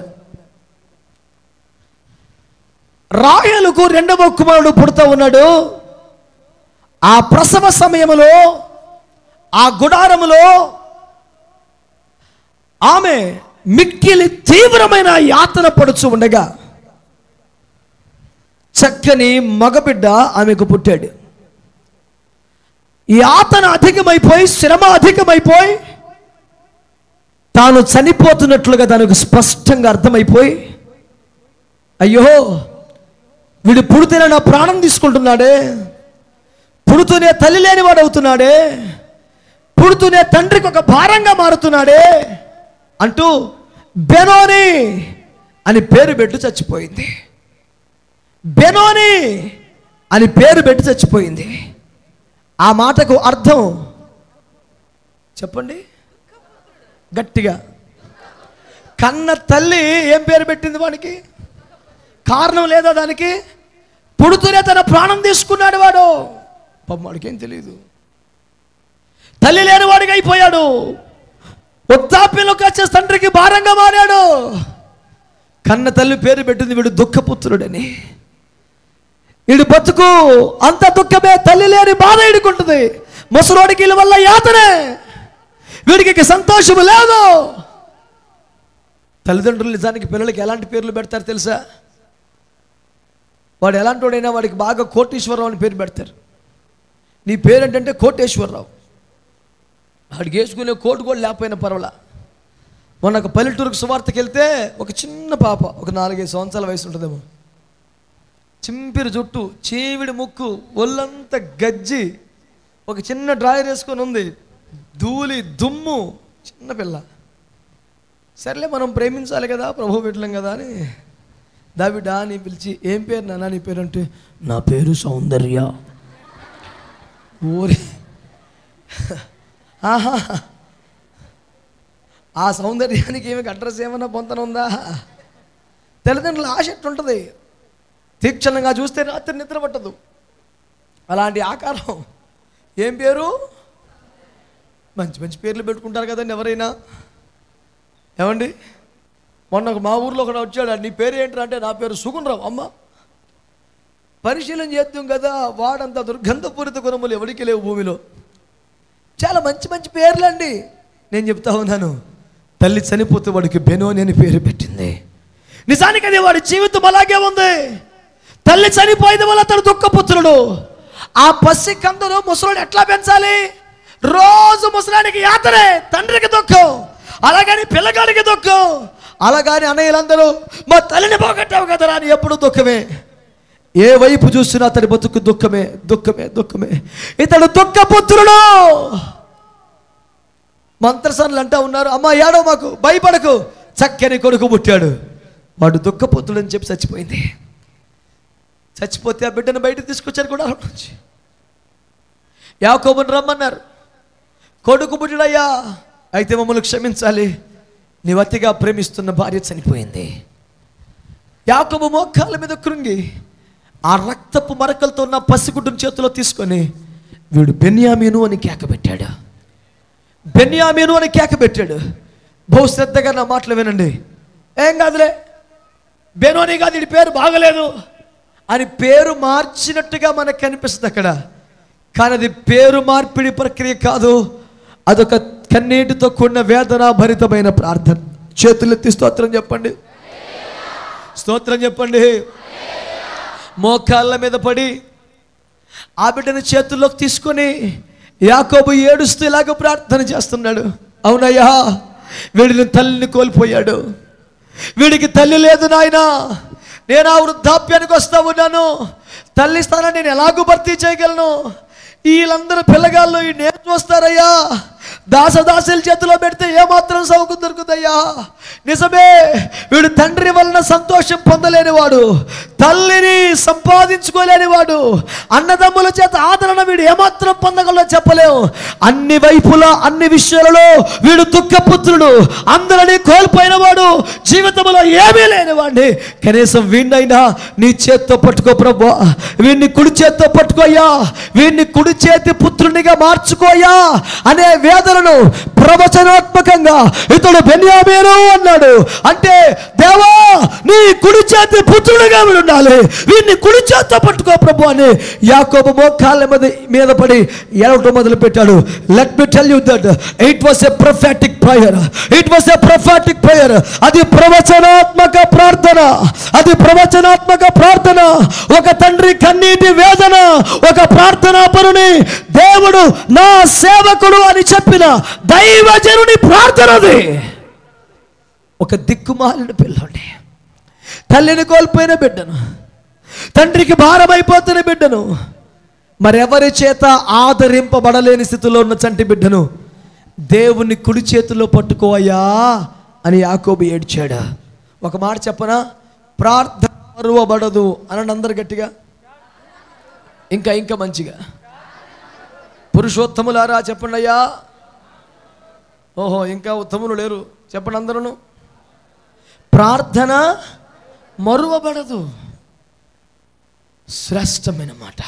రాహేలుకు రెండవ కుమారుడు పుడతా ఉన్నాడు ఆ ప్రసవ సమయంలో ఆ గుడారములో ఆమె మిక్కిలి తీవ్రమైన యాతన పడుచు ఉండగా చక్కని మగబిడ్డ ఆమెకు పుట్టాడు ఈ ఆతన అధికమైపోయి శ్రమ అధికమైపోయి తాను చనిపోతున్నట్లుగా తనకు స్పష్టంగా అర్థమైపోయి అయ్యో వీడు పుడితేనే నా ప్రాణం తీసుకుంటున్నాడే పుడుతూనే తల్లి లేనివాడు అవుతున్నాడే పుడుతూనే తండ్రికి ఒక భారంగా మారుతున్నాడే అంటూ బెనోని అని పేరు పెట్టి చచ్చిపోయింది బెనోని అని పేరు పెట్టి చచ్చిపోయింది ఆ మాటకు అర్థం చెప్పండి గట్టిగా కన్న తల్లి ఏం పేరు పెట్టింది వాడికి కారణం లేదా దానికి పుడుతూనే తన ప్రాణం తీసుకున్నాడు వాడు పాపం వాడికి ఏం తెలియదు తల్లి లేని వాడికి అయిపోయాడు వృద్ధాప్యంలోకి వచ్చే తండ్రికి భారంగా మారాడు కన్న తల్లి పేరు పెట్టింది వీడు దుఃఖపుత్రుడని వీడు బతుకు అంత దుఃఖమే తల్లి లేని బాధ ఇడుకుంటుంది ముసలోడికి వీళ్ళ వల్ల యాతనే వీడికి ఇక సంతోషము లేదు తల్లిదండ్రులు నిజానికి పిల్లలకి ఎలాంటి పేర్లు పెడతారు తెలుసా వాడు ఎలాంటి వాడైనా వాడికి బాగా కోటేశ్వరరావు అని పేరు పెడతారు నీ పేరు ఏంటంటే కోటేశ్వరరావు వాడికి వేసుకునే కోటు కూడా లేకపోయినా పర్వాలా మొన్న ఒక పల్లెటూరుకు సువార్తకి వెళ్తే ఒక చిన్న పాప ఒక నాలుగైదు సంవత్సరాల వయసు ఉంటుందేమో చింపిరి జుట్టు చీవిడి ముక్కు ఒళ్ళంతా గజ్జి ఒక చిన్న డ్రాయర్ వేసుకొని ఉంది ధూళి దుమ్ము చిన్న పిల్ల సర్లే మనం ప్రేమించాలి కదా ప్రభు పెట్టలేం కదా అని దావిడా అని పిలిచి ఏం పేరు నాన్న నీ పేరు అంటే నా పేరు సౌందర్య ఊరి ఆహా ఆ సౌందర్యానికి ఏమి అడ్రస్ ఏమన్నా పొంతన ఉందా తల్లిదండ్రుల ఆశ ఎట్లుంటుంది తీక్షణంగా చూస్తే రాత్రి నిద్ర పట్టదు అలాంటి ఆకారం ఏం పేరు మంచి మంచి పేర్లు పెట్టుకుంటారు కదండి ఎవరైనా ఏమండి మొన్న ఒక మా ఊర్లో ఒకడు వచ్చాడు నీ పేరు ఏంట్రా అంటే నా పేరు సుగుణరావు అమ్మ పరిశీలన చేద్దాం కదా వాడంత దుర్గంధపూరిత గుణములు ఎవరికి లేవు భూమిలో చాలా మంచి మంచి పేర్లండి నేను చెప్తా ఉన్నాను తల్లి చనిపోతే వాడికి బెనోని అని పేరు పెట్టింది నిజానికి అది వాడి జీవితం అలాగే ఉంది తల్లి చనిపోయింది వల్ల అతడు దుఃఖపుత్రుడు ఆ పసి కందును ముసలోడు ఎట్లా పెంచాలి రోజు ముసలానికి యాతనే తండ్రికి దుఃఖం అలాగని పిల్లగాడికి దుఃఖం అలాగని అన్నయ్యలందరూ మా తల్లిని పోగొట్టావు కదరా అని ఎప్పుడు దుఃఖమే ఏ వైపు చూసినా అతడి బతుకు దుఃఖమే దుఃఖమే దుఃఖమే ఇతడు దుఃఖపుత్రుడు మంత్రసానులు అంటా ఉన్నారు అమ్మ ఏడో మాకు భయపడకు చక్కని కొడుకు పుట్టాడు వాడు దుఃఖపుత్రుడు అని చెప్పి చచ్చిపోయింది చచ్చిపోతే ఆ బిడ్డను బయటకు తీసుకొచ్చారు కూడా నుంచి యాకోబుని రమ్మన్నారు కొడుకు పుట్టిడయ్యా అయితే మమ్మల్ని క్షమించాలి నీవు అతిగా ప్రేమిస్తున్న భార్య చనిపోయింది యాకోబు మోకాళ్ళ మీద కృంగి ఆ రక్తపు మరకలతో ఉన్న పసిగుడ్డుని చేతిలో తీసుకొని వీడు బెన్యామీను అని కేక పెట్టాడు బెన్యామీను అని కేక పెట్టాడు బహు శ్రద్ధగా నా మాటలు వినండి ఏం కాదులే బెనోని కాదు వీడి పేరు బాగలేదు అని పేరు మార్చినట్టుగా మనకు కనిపిస్తుంది అక్కడ కానీ అది పేరు మార్పిడి ప్రక్రియ కాదు అదొక కన్నీటితో కూడిన వేదన భరితమైన ప్రార్థన చేతులెత్తి స్తోత్రం చెప్పండి స్తోత్రం చెప్పండి మోకాళ్ళ మీద పడి ఆ బిడ్డని చేతుల్లోకి తీసుకొని యాకోబు ఏడుస్తూ ఇలాగ ప్రార్థన చేస్తున్నాడు అవునయ్యా వీడిని తల్లిని కోల్పోయాడు వీడికి తల్లి లేదు నాయనా నేను ఆ వృద్ధాప్యానికి వస్తా ఉన్నాను తల్లి స్థానాన్ని నేను ఎలాగూ భర్తీ చేయగలను వీళ్ళందరూ పిల్లగాళ్ళు ఈ నేను చూస్తారయ్యా దాసదాసుల చేతిలో పెడితే ఏమాత్రం సౌకు దొరుకుతయ్యా నిజమే వీడు తండ్రి వలన సంతోషం పొందలేనివాడు తల్లిని సంపాదించుకోలేనివాడు అన్నదమ్ముల చేత ఆదరణ వీడు ఏమాత్రం పొందగలదో చెప్పలేము అన్ని వైపులా అన్ని విషయాలలో వీడు దుఃఖపుత్రుడు అందరినీ కోల్పోయిన వాడు జీవితంలో ఏమీ లేనివాడిని కనీసం వీడినైనా నీ చేత్తో పట్టుకో ప్రభు వీడిని కుడి చేత్తో పట్టుకోయ్యా వీడిని కుడి చేతి పుత్రునిగా మార్చుకోయ్యా అనే వేదనను ప్రవచనాత్మకంగా ఇతడు బెన్యామేను అన్నాడు అంటే దేవా నీ కుడి చేతి పుత్రుడిగా వీడు ఉండాలి వీడిని కుడి చేత్తో పట్టుకో ప్రభు అని యాకోబు మోకాళ్ళ మీద మీద పడి ఎడవటం మొదలు పెట్టాడు let me tell you that it was a prophetic prayer it was a prophetic prayer అది ప్రవచనాత్మక ప్రార్థన అది ప్రవచనాత్మక ప్రార్థన ఒక తండ్రి కన్నీటి వేదన ఒక ప్రార్థనా పరుని దేవుడు నా సేవకుడు అని చెప్పిన దైవజనుని ప్రార్థన అది ఒక దిక్కుమాలిన పిల్లోడి తల్లిని కోల్పోయిన బిడ్డను తండ్రికి భారమైపోతున్న బిడ్డను మరెవరి చేత ఆదరింపబడలేని స్థితిలో ఉన్న చంటి బిడ్డను దేవుని కుడి చేతిలో పట్టుకోవయ్యా అని యాకోబు ఏడ్చాడు ఒక మాట చెప్పనా ప్రార్థన మరువబడదు అనండి అందరు గట్టిగా ఇంకా ఇంకా మంచిగా పురుషోత్తములారా చెప్పండి అయ్యా ఓహో ఇంకా ఉత్తములు లేరు చెప్పండి అందరూ ప్రార్థన మరువబడదు శ్రేష్టమైన మాట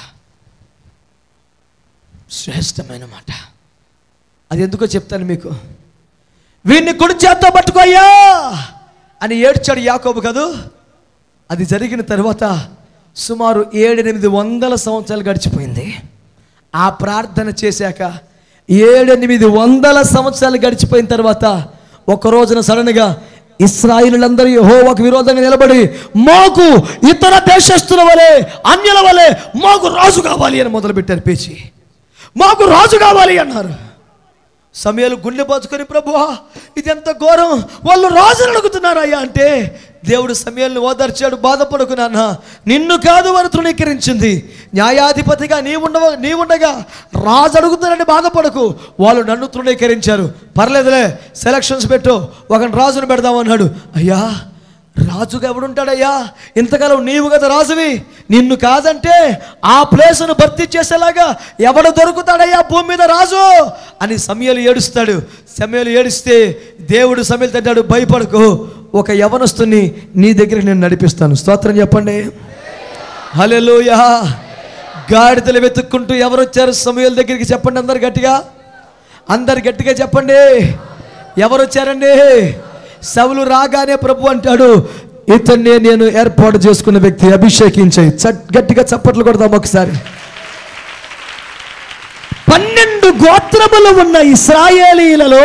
శ్రేష్టమైన మాట అది ఎందుకో చెప్తాను మీకు వీడిని కుడి చేత్తో పట్టుకోయ్యా అని ఏడ్చాడు యాకోబు కదూ అది జరిగిన తర్వాత సుమారు ఏడెనిమిది వందల సంవత్సరాలు గడిచిపోయింది ఆ ప్రార్థన చేశాక ఏడెనిమిది వందల సంవత్సరాలు గడిచిపోయిన తర్వాత ఒక రోజున సడన్గా ఇస్రాయిలందరూ యెహోవాకు విరోధంగా నిలబడి మాకు ఇతర దేశస్తుల వలె అన్యుల వలె మాకు రాజు కావాలి అని మొదలుపెట్టారు పేచి మాకు రాజు కావాలి అన్నారు సమయాలు గుండె బాచుకొని ప్రభువా ఇది ఎంత ఘోరం వాళ్ళు రాజును అడుగుతున్నారు అయ్యా అంటే దేవుడు సమయాలను ఓదార్చాడు బాధపడుకు నాన్న నిన్ను కాదు వారు తృణీకరించింది న్యాయాధిపతిగా నీ ఉండవ నీ ఉండగా రాజు అడుగుతున్నారని బాధపడకు వాళ్ళు నన్ను తృణీకరించారు పర్లేదులే సెలక్షన్స్ పెట్టు ఒక రాజును పెడదామన్నాడు అయ్యా రాజుగా ఎవడుంటాడయ్యా ఇంతకాలం నీవు కదా రాజువి నిన్ను కాదంటే ఆ ప్లేస్ను భర్తీ చేసేలాగా ఎవడు దొరుకుతాడయ్యా భూమి మీద రాజు అని సమయాలు ఏడుస్తాడు సమయాలు ఏడిస్తే దేవుడు సమయాలు తింటాడు భయపడకు ఒక యవనస్తుని నీ దగ్గరికి నేను నడిపిస్తాను స్తోత్రం చెప్పండి హలెలూయా గాడిదలు వెతుక్కుంటూ ఎవరు వచ్చారు సమయాల దగ్గరికి చెప్పండి అందరు గట్టిగా అందరు గట్టిగా చెప్పండి ఎవరు వచ్చారండి సవులు రాగానే ప్రభు అంటాడు ఇతన్నే నేను ఏర్పాటు చేసుకున్న వ్యక్తి అభిషేకించాయి చట్ గట్టిగా చప్పట్లు కొడదాం ఒకసారి పన్నెండు గోత్రములు ఉన్న ఇస్రాయేలీలలో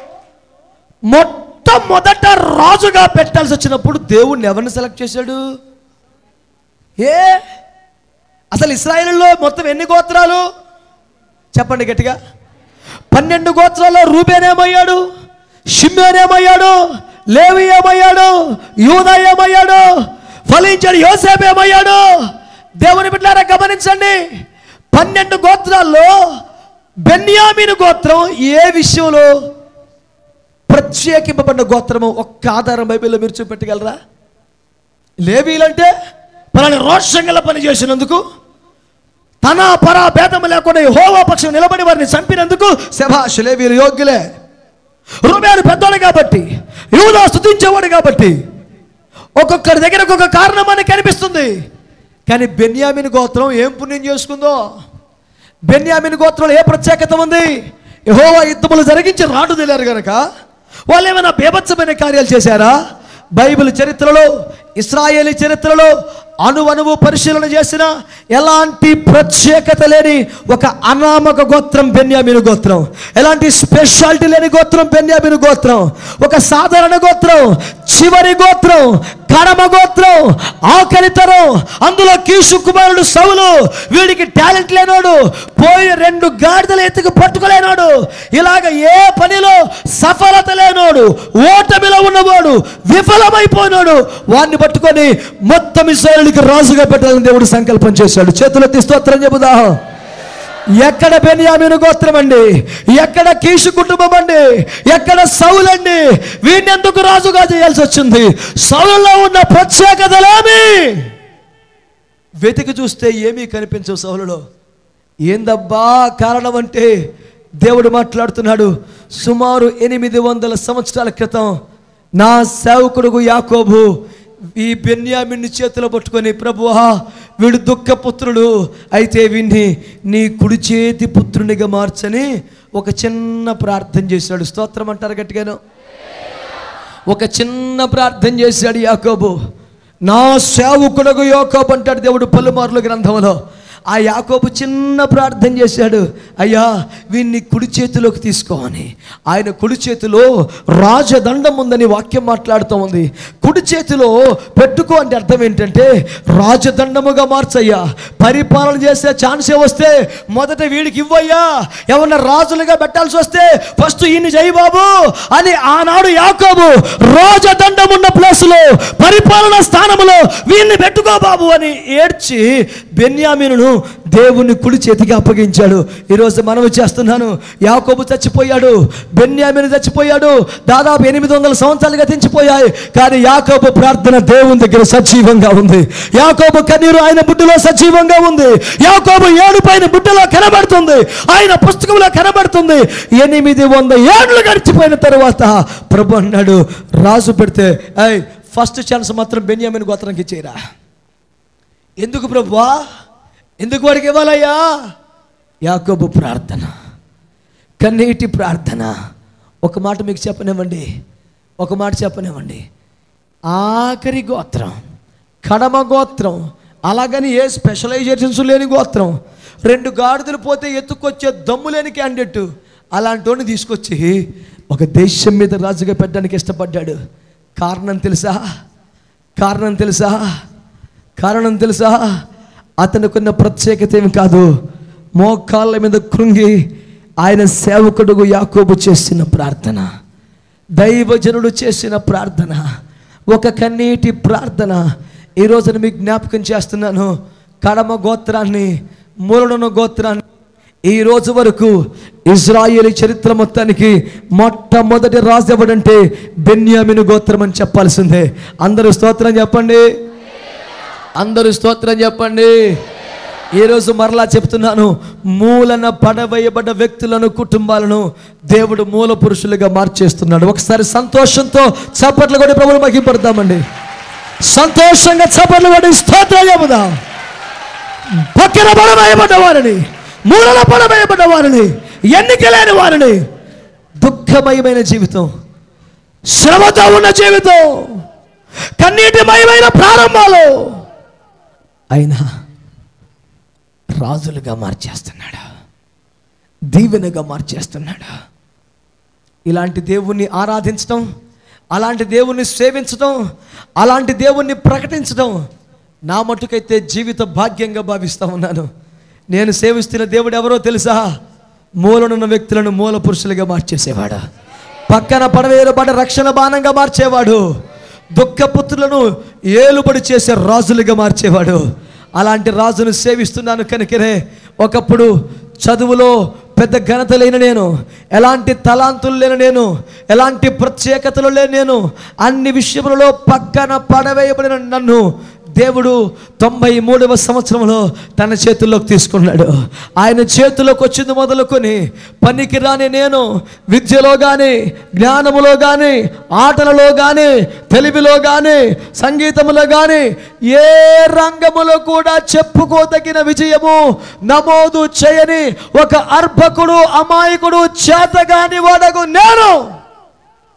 మొట్టమొదట రాజుగా పెట్టాల్సి వచ్చినప్పుడు దేవుణ్ణి ఎవరిని సెలెక్ట్ చేశాడు ఏ అసలు ఇస్రాయేల్లో మొత్తం ఎన్ని గోత్రాలు చెప్పండి గట్టిగా పన్నెండు గోత్రాల్లో రూబేన్ ఏమయ్యాడు షిమ్మేన్ ఏమయ్యాడు లేవి ఏమయ్యాడు యూదా ఏమయ్యాడు ఫలించాడు యోసేపు ఏమయ్యాడు దేవుని బిడ్డారా గమనించండి పన్నెండు గోత్రాల్లో బెన్యామీను గోత్రం ఏ విషయంలో ప్రత్యేకింపబడిన గోత్రము ఒక్క ఆధారం బైబిల్లో మీరు చూపెట్టగలరా లేవీలంటే పలాని రోషం గల పని చేసినందుకు తన పరా భేదము లేకుండా హోవా పక్షం నిలబడి వారిని చంపినందుకు శభాష్ లేవీలు యోగ్యులే రూబేను పెద్దోడు కాబట్టి యూదా స్థుతించేవాడు కాబట్టి ఒక్కొక్కరి దగ్గర ఒక్కొక్క కారణం అని కనిపిస్తుంది కానీ బెన్యామిన్ గోత్రం ఏం పుణ్యం చేసుకుందో బెన్యామిన్ గోత్రంలో ఏ ప్రత్యేకత ఉంది యెహోవా యుద్ధములు జరిగించి రాటు తెలియారు గనక వాళ్ళు ఏమైనా బేభత్సమైన కార్యాలు చేశారా బైబిల్ చరిత్రలో ఇస్రాయేలీ చరిత్రలో అనువనువు పరిశీలన చేసిన ఎలాంటి ప్రత్యేకత లేని ఒక అనామక గోత్రం బెన్యామిను గోత్రం ఎలాంటి స్పెషాలిటీ లేని గోత్రం బెన్యామిను గోత్రం ఒక సాధారణ గోత్రం చివరి గోత్రం కడమ గోత్రం ఆఖరి తరం అందులో కీసు కుమారుడు సౌలు వీడికి టాలెంట్ లేనోడు పోయి రెండు గాడిదలు ఎత్తుకు పట్టుకోలేనోడు ఇలాగ ఏ పనిలో సఫలత లేనోడు ఓటమిలో ఉన్నవాడు విఫలమైపోయినాడు వాడిని పట్టుకొని మొత్తం ఇస్రాయలుకి రాజుగా పెట్టాలని దేవుడు సంకల్పం చేశాడు చేతులెత్తి స్తోత్రం చెబుదా ఎక్కడ బెన్యామిను గోత్రం అండి ఎక్కడ కీషు కుటుంబం అండి ఎక్కడ సౌలండి వీడిని ఎందుకు రాజుగా చేయాల్సి వచ్చింది సౌలలో ఉన్న ప్రత్యేకతలేమి వెతికి చూస్తే ఏమీ కనిపించవు సౌలులో ఏందబ్బా కారణం అంటే దేవుడు మాట్లాడుతున్నాడు సుమారు ఎనిమిది వందల సంవత్సరాల క్రితం నా సేవకుడుగు యాకోబు ఈ బెన్యామిన్ని చేతిలో పట్టుకొని ప్రభువా వీడు దుఃఖపుత్రుడు అయితే వీడిని నీ కుడి చేతి పుత్రునిగా మార్చని ఒక చిన్న ప్రార్థన చేశాడు స్తోత్రం అంటారు గట్టిగాను ఒక చిన్న ప్రార్థన చేశాడు యాకోబు నా సేవకుడుగు యాకోబు అంటాడు దేవుడు పలుమార్లు గ్రంథంలో ఆ యాకోబు చిన్న ప్రార్థన చేశాడు అయ్యా వీన్ని కుడి చేతిలోకి తీసుకోని ఆయన కుడి చేతిలో రాజదండం ఉందని వాక్యం మాట్లాడుతూ ఉంది కుడి చేతిలో పెట్టుకో అంటే అర్థం ఏంటంటే రాజదండముగా మార్చయ్యా పరిపాలన చేసే ఛాన్సే వస్తే మొదట వీడికి ఇవ్వయ్యా ఏమన్నా రాజులుగా పెట్టాల్సి వస్తే ఫస్ట్ ఈయన జై బాబు అని ఆనాడు యాకోబు రాజదండం ఉన్న ప్లేసులో పరిపాలన స్థానములో వీరిని పెట్టుకో బాబు అని ఏడ్చి బెన్యామీనును దేవుని కుడి చేతికి అప్పగించాడు ఈరోజు మనవి చేస్తున్నాను యాకోబు చచ్చిపోయాడు బెన్యామీను చచ్చిపోయాడు దాదాపు ఎనిమిది వందల సంవత్సరాలు గతించిపోయాయి కానీ యాకోబు ప్రార్థన దేవుని దగ్గర సజీవంగా ఉంది యాకోబు కన్నీరు ఆయన బుడ్డలో సజీవంగా ఉంది యాకోబు ఏడు పైన బుడ్డలో కనబడుతుంది ఆయన పుస్తకంలో కనబడుతుంది ఎనిమిది వంద ఏళ్ళు గడిచిపోయిన తర్వాత ప్రభు అన్నాడు రాజు పెడితే ఐ ఫస్ట్ ఛాన్స్ మాత్రం బెన్యామిన్ గోత్రానికి ఇచ్చేయరా ఎందుకు ప్రభువా ఎందుకు వాడికి ఇవ్వాలయ్యా యాకోబు ప్రార్థన కన్నీటి ప్రార్థన ఒక మాట మీకు చెప్పనివ్వండి ఒక మాట చెప్పనివ్వండి ఆఖరి గోత్రం కడమ గోత్రం అలాగని ఏ స్పెషలైజేషన్స్ లేని గోత్రం రెండు గాడిదలు పోతే ఎత్తుకొచ్చే దమ్ము లేని క్యాండిడేట్ అలాంటి వాడిని తీసుకొచ్చి ఒక దేశం మీద రాజుగా పెట్టడానికి ఇష్టపడ్డాడు కారణం తెలుసా కారణం తెలుసా కారణం తెలుసా అతనుకున్న ప్రత్యేకత ఏమి కాదు మోకాళ్ళ మీద కృంగి ఆయన సేవకుడుగు యాకోబు చేసిన ప్రార్థన దైవజనుడు చేసిన ప్రార్థన ఒక కన్నీటి ప్రార్థన ఈ రోజున మీకు జ్ఞాపకం చేస్తున్నాను కడమ గోత్రాన్ని మూలడున గోత్రాన్ని ఈ రోజు వరకు ఇజ్రాయేలీ చరిత్ర మొత్తానికి మొట్టమొదటి రాజు ఎవడంటే బెన్యామిను గోత్రం అని చెప్పాల్సిందే అందరూ స్తోత్రం చెప్పండి అందరూ స్తోత్రం చెప్పండి ఈరోజు మరలా చెప్తున్నాను మూలన పడవేయబడ్డ వ్యక్తులను కుటుంబాలను దేవుడు మూల పురుషులుగా మార్చేస్తున్నాడు ఒకసారి సంతోషంతో చప్పట్లు కూడా ప్రభులు మహింపడతామండి సంతోషంగా చప్పట్లు కూడా స్తోత్రం చెబుదాం పక్కన పడవేయబడ్డ వారిని మూలన పడవేయబడ్డ వారిని ఎన్నిక లేని వారిని దుఃఖమయమైన జీవితం శ్రమతో ఉన్న జీవితం కన్నీటిమయమైన ప్రారంభాలు అయినా రాజులుగా మార్చేస్తున్నాడు దీవెనగా మార్చేస్తున్నాడు ఇలాంటి దేవుణ్ణి ఆరాధించడం అలాంటి దేవుణ్ణి సేవించడం అలాంటి దేవుణ్ణి ప్రకటించడం నా మటుకైతే జీవిత భాగ్యంగా భావిస్తూ ఉన్నాను నేను సేవిస్తున్న దేవుడు ఎవరో తెలుసా మూలనున్న వ్యక్తులను మూల పురుషులుగా మార్చేసేవాడు పక్కన పడవేయబడ్డ రక్షణ బాణంగా మార్చేవాడు దుఃఖపుత్రులను ఏలుబడి చేసే రాజులుగా మార్చేవాడు అలాంటి రాజును సేవిస్తున్నాను కనుకనే ఒకప్పుడు చదువులో పెద్ద ఘనత లేని నేను ఎలాంటి తలాంతులు లేని నేను ఎలాంటి ప్రత్యేకతలు లేని నేను అన్ని విషయములలో పక్కన పడవేయబడిన నన్ను దేవుడు తొంభై మూడవ సంవత్సరంలో తన చేతుల్లోకి తీసుకున్నాడు ఆయన చేతిలోకి వచ్చింది మొదలుకొని పనికి రాని నేను విద్యలో కానీ జ్ఞానములో కానీ ఆటలలో కానీ తెలివిలో కానీ సంగీతములో కానీ ఏ రంగములో కూడా చెప్పుకోదగిన విజయము నమోదు చేయని ఒక అర్భకుడు అమాయకుడు చేతగాని వాడకు నేను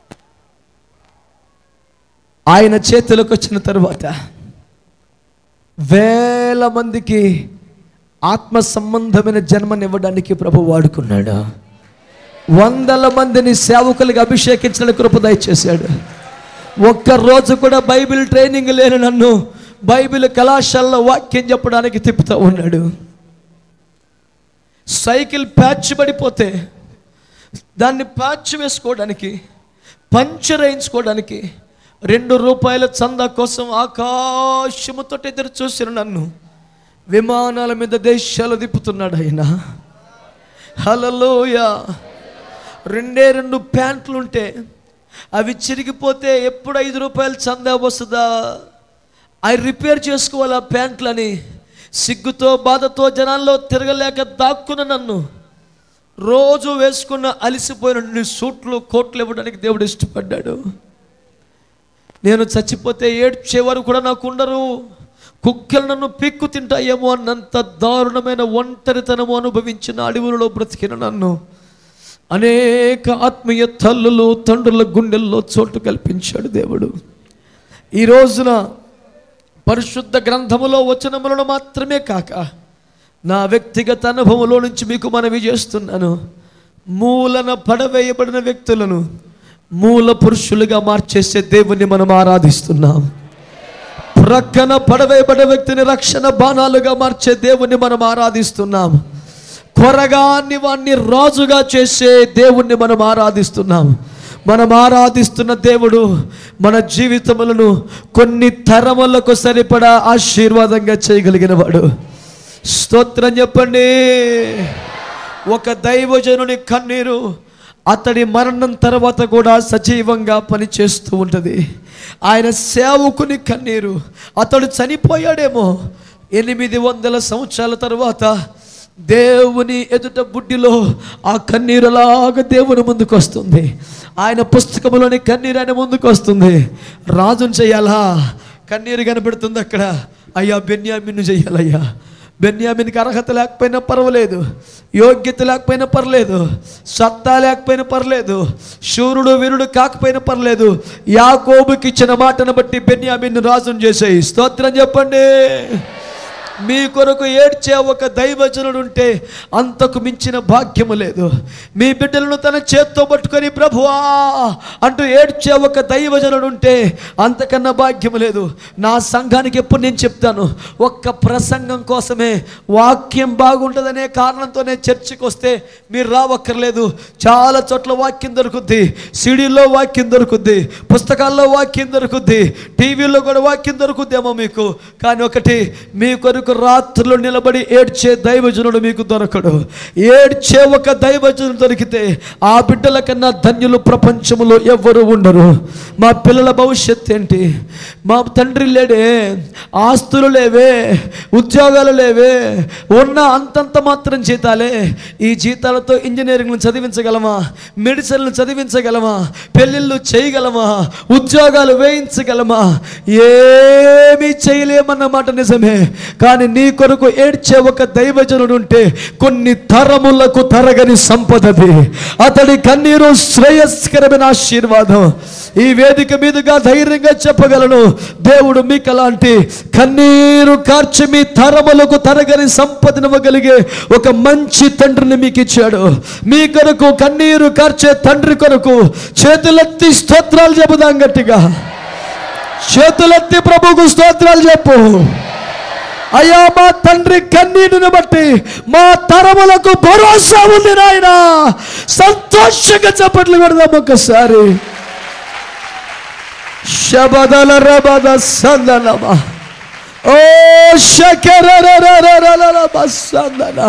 ఆయన చేతులకు వచ్చిన తరువాత వేల మందికి ఆత్మ సంబంధమైన జన్మనివ్వడానికి ప్రభు వాడుకున్నాడు వందల మందిని సేవకులుగా అభిషేకించడానికి కృప దయచేశాడు ఒక్క రోజు కూడా బైబిల్ ట్రైనింగ్ లేని నన్ను బైబిల్ కళాశాలలో వాక్యం చెప్పడానికి తిప్పుతూ ఉన్నాడు సైకిల్ ప్యాచ్ పడిపోతే దాన్ని ప్యాచ్ వేసుకోవడానికి పంచర్ వేయించుకోవడానికి రెండు రూపాయల చందా కోసం ఆకాశముతో ఎదురు చూసిన నన్ను విమానాల మీద దేశాలు తిప్పుతున్నాడు ఆయన హలలోయ రెండే రెండు ప్యాంట్లు ఉంటే అవి చిరిగిపోతే ఎప్పుడు ఐదు రూపాయలు చందా వస్తుందా అవి రిపేర్ చేసుకోవాలి ఆ ప్యాంట్లని సిగ్గుతో బాధతో జనాల్లో తిరగలేక దాక్కున్న నన్ను రోజు వేసుకున్న అలిసిపోయిన నీ సూట్లు కోట్లు ఇవ్వడానికి దేవుడు ఇష్టపడ్డాడు నేను చచ్చిపోతే ఏడ్చేవారు కూడా నాకు ఉండరు కుక్కలు నన్ను పిక్కు తింటాయేమో అన్నంత దారుణమైన ఒంటరితనము అనుభవించిన అడవులలో బ్రతికిన నన్ను అనేక ఆత్మీయ తల్లులు తండ్రుల గుండెల్లో చోటు కల్పించాడు దేవుడు ఈ రోజున పరిశుద్ధ గ్రంథములో వచనములను మాత్రమే కాక నా వ్యక్తిగత అనుభవంలో నుంచి మీకు మనవి చేస్తున్నాను మూలన పడవేయబడిన వ్యక్తులను మూల పురుషులుగా మార్చేసే దేవుణ్ణి మనం ఆరాధిస్తున్నాం ప్రక్కన పడవేయబడిన వ్యక్తిని రక్షణ బాణాలుగా మార్చే దేవుణ్ణి మనం ఆరాధిస్తున్నాం కొరగాన్ని వాణ్ణి రాజుగా చేసే దేవుణ్ణి మనం ఆరాధిస్తున్నాం మనం ఆరాధిస్తున్న దేవుడు మన జీవితములను కొన్ని తరములకు సరిపడా ఆశీర్వాదంగా చేయగలిగిన వాడు స్తోత్రం చెప్పండి ఒక దైవజనుని కన్నీరు అతడి మరణం తర్వాత కూడా సజీవంగా పనిచేస్తూ ఉంటుంది ఆయన సేవకుని కన్నీరు అతడు చనిపోయాడేమో ఎనిమిది వందల సంవత్సరాల తర్వాత దేవుని ఎదుట బుడ్డిలో ఆ కన్నీరు అలాగ దేవుని ముందుకు వస్తుంది ఆయన పుస్తకంలోని కన్నీరు ఆయన ముందుకు వస్తుంది రాజును చేయాలా కన్నీరు కనబడుతుంది అక్కడ అయ్యా బెన్యామిన్ను చెయ్యాలయ్యా బెన్యామిన్కి అర్హత లేకపోయినా పర్వాలేదు యోగ్యత లేకపోయినా పర్లేదు సత్తా లేకపోయినా పర్లేదు శూరుడు వీరుడు కాకపోయినా పర్లేదు యాకోబుకి ఇచ్చిన మాటను బట్టి బెన్యామిన్ను రాజును చేసాయి స్తోత్రం చెప్పండి మీ కొరకు ఏడ్చే ఒక దైవజనుడు ఉంటే అంతకు మించిన భాగ్యము లేదు మీ బిడ్డలను తన చేత్తో పట్టుకొని ప్రభువా అంటూ ఏడ్చే ఒక దైవజనుడు ఉంటే అంతకన్నా భాగ్యము లేదు నా సంఘానికి ఎప్పుడు నేను చెప్తాను ఒక్క ప్రసంగం కోసమే వాక్యం బాగుంటుందనే కారణంతోనే చర్చికి వస్తే మీరు రావక్కర్లేదు చాలా చోట్ల వాక్యం దొరుకుద్ది సిడీల్లో వాక్యం దొరుకుద్ది పుస్తకాల్లో వాక్యం దొరుకుద్ది టీవీలో కూడా వాక్యం దొరుకుద్దేమో మీకు కానీ ఒకటి మీ కొరకు రాత్రులు నిలబడి ఏడ్చే దైవజనుడు మీకు దొరకడు ఏడ్చే ఒక దైవజనుడు దొరికితే ఆ బిడ్డల కన్నా ధన్యులు ప్రపంచంలో ఎవ్వరు ఉండరు మా పిల్లల భవిష్యత్ ఏంటి మా తండ్రి లేడే ఆస్తులు లేవే ఉద్యోగాలు లేవే ఉన్న అంతంత మాత్రం జీతాలే ఈ జీతాలతో ఇంజనీరింగ్ను చదివించగలమా మెడిసిన్లు చదివించగలమా పెళ్ళిళ్ళు చేయగలమా ఉద్యోగాలు వేయించగలమా ఏమీ చేయలేమన్నమాట నిజమే కానీ నీ కొరకు ఏడ్చే ఒక దైవజనుడు ఉంటే కొన్ని తరములకు తరగని సంపదది అతడి కన్నీరు శ్రేయస్కరమైన ఆశీర్వాదం ఈ వేదిక మీదుగా ధైర్యంగా చెప్పగలను దేవుడు మీకు అలాంటి కన్నీరు కార్చి మీ తరములకు తరగని సంపదనివ్వగలిగే ఒక మంచి తండ్రిని మీకు ఇచ్చాడు మీ కొరకు కన్నీరు కార్చే తండ్రి కొరకు చేతులెత్తి స్తోత్రాలు చెబుదాం గట్టిగా చేతులెత్తి ప్రభుకు స్తోత్రాలు చెప్పు అయ్యా మా తండ్రి కన్నీటిని బట్టి మా తరములకు భరోసా ఉంది నాయన సంతోషంగా చప్పట్లు కొడదాం ఒక్కసారి శబదల రబద సందనమ ఓ శకర సందన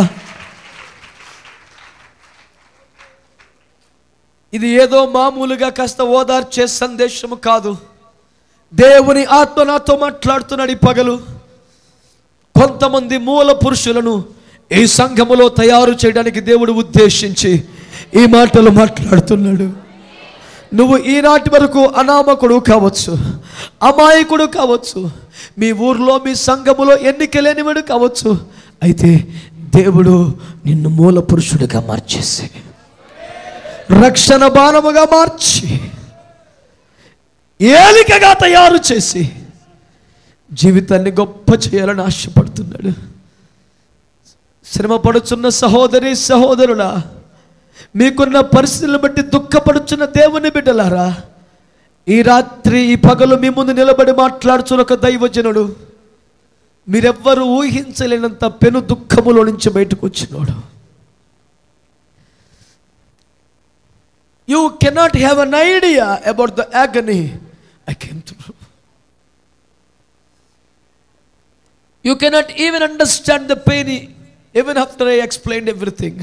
ఇది ఏదో మామూలుగా కాస్త ఓదార్చే సందేశము కాదు దేవుని ఆత్మ నాతో మాట్లాడుతున్నాడు ఈ పగలు కొంతమంది మూల పురుషులను ఈ సంఘములో తయారు చేయడానికి దేవుడు ఉద్దేశించి ఈ మాటలు మాట్లాడుతున్నాడు నువ్వు ఈనాటి వరకు అనామకుడు కావచ్చు అమాయకుడు కావచ్చు మీ ఊర్లో మీ సంఘములో ఎన్నిక లేనివాడు కావచ్చు అయితే దేవుడు నిన్ను మూల పురుషుడిగా మార్చేసి రక్షణ బాణముగా మార్చి ఏలికగా తయారు చేసి జీవితాన్ని గొప్ప చేయాలని ఆశపడుతున్నాడు శ్రమ పడుచున్న సహోదరి సహోదరులా మీకున్న పరిస్థితులను బట్టి దుఃఖపడుచున్న దేవుని బిడ్డలారా ఈ రాత్రి ఈ పగలు మీ ముందు నిలబడి మాట్లాడుచున్న ఒక దైవజనుడు మీరెవ్వరూ ఊహించలేనంత పెను దుఃఖములో నుంచి బయటకు వచ్చినాడు you cannot have an idea about the agony I came through you cannot even understand the pain even after I explain everything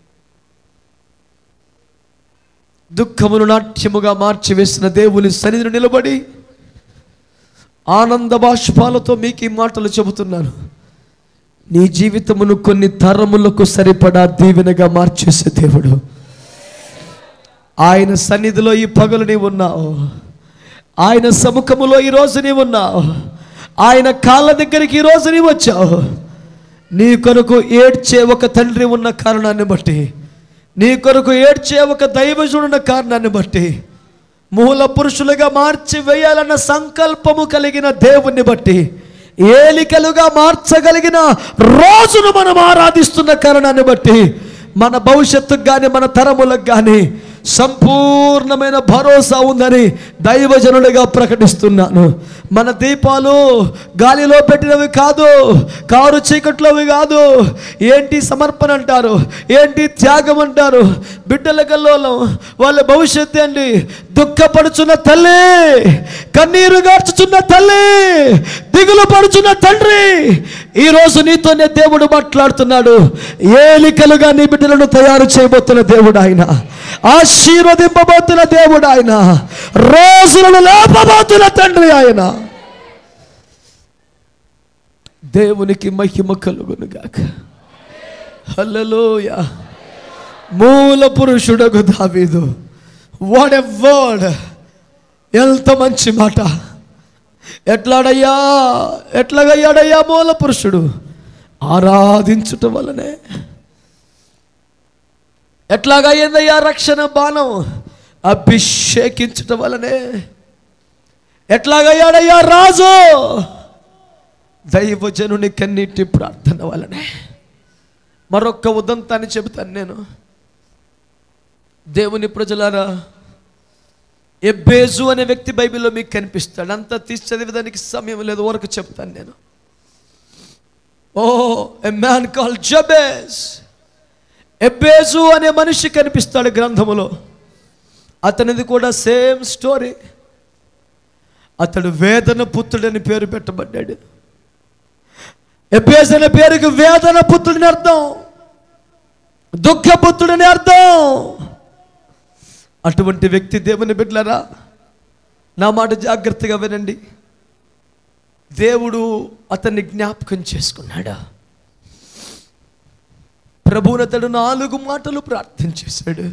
దుఃఖమును నాట్యముగా మార్చివేసిన దేవుని సన్నిధిని నిలబడి ఆనంద బాష్పాలతో మీకు ఈ మాటలు చెబుతున్నాను నీ జీవితమును కొన్ని తరములకు సరిపడా దీవెనగా మార్చేసే దేవుడు ఆయన సన్నిధిలో ఈ పగలు నీవు ఉన్నావు ఆయన సముఖములో ఈ రోజు నీవు ఉన్నావు ఆయన కాళ్ళ దగ్గరికి ఈ రోజు నీవు వచ్చావు నీ కొరకు ఏడ్చే ఒక తండ్రి ఉన్న కారణాన్ని బట్టి నీ కొరకు ఏడ్చే ఒక దైవజుడున్న కారణాన్ని బట్టి మూల పురుషులుగా మార్చి వేయాలన్న సంకల్పము కలిగిన దేవుణ్ణి బట్టి ఏలికలుగా మార్చగలిగిన రోజును మనం ఆరాధిస్తున్న కారణాన్ని బట్టి మన భవిష్యత్తుకు కానీ మన తరములకు కానీ సంపూర్ణమైన భరోసా ఉందని దైవజనుడిగా ప్రకటిస్తున్నాను మన దీపాలు గాలిలో పెట్టినవి కాదు కారు చీకట్లోవి కాదు ఏంటి సమర్పణ అంటారు ఏంటి త్యాగం అంటారు బిడ్డల గల్లోలం వాళ్ళ భవిష్యత్తు అండి దుఃఖపడుచున్న తల్లి కన్నీరు గార్చుచున్న తల్లి దిగులు పడుచున్న తండ్రి ఈ రోజు నీతోనే దేవుడు మాట్లాడుతున్నాడు ఏలికలుగా నీ బిడ్డలను తయారు చేయబోతున్న దేవుడు ఆయన ఆశీర్వదింపబోతున్న దేవుడు ఆయన రోజులను లేపబోతున్న తండ్రి ఆయన దేవునికి మహిమ కలుగును గాక హల్లెలూయా మూల పురుషుడగు దావీదు వాట్ ఎ వర్డ్ ఎంత మంచి మాట ఎట్లాడయ్యా ఎట్లాగయ్యాడయ్యా మూల పురుషుడు ఆరాధించుట వలనే ఎట్లాగయ్యిందయ్యా రక్షణ బాణం అభిషేకించుట వలనే ఎట్లాగయ్యాడయ్యా రాజు దైవజనుని కన్నీటి ప్రార్థన వలనే మరొక్క ఉదంతాన్ని చెబుతాను నేను దేవుని ప్రజలారా ఎబ్బేజు అనే వ్యక్తి బైబిల్లో మీకు కనిపిస్తాడు అంతా తీసి చదివేదానికి సమయం లేదు వరకు చెప్తాను నేను ఓ ఎ మ్యాన్ కాల్ జబేజ్ ఎబ్బేజు అనే మనిషి కనిపిస్తాడు గ్రంథములో అతనిది కూడా సేమ్ స్టోరీ అతడు వేదన పుత్రుడని పేరు పెట్టబడ్డాడు ఎబ్బేజ్ అనే పేరుకి వేదన పుత్రుడిని అర్థం దుఃఖపుత్రుడని అర్థం అటువంటి వ్యక్తి దేవుని బిడ్డలరా నా మాట జాగ్రత్తగా వినండి దేవుడు అతన్ని జ్ఞాపకం చేసుకున్నాడా ప్రభువునతడు నాలుగు మాటలు ప్రార్థన చేశాడు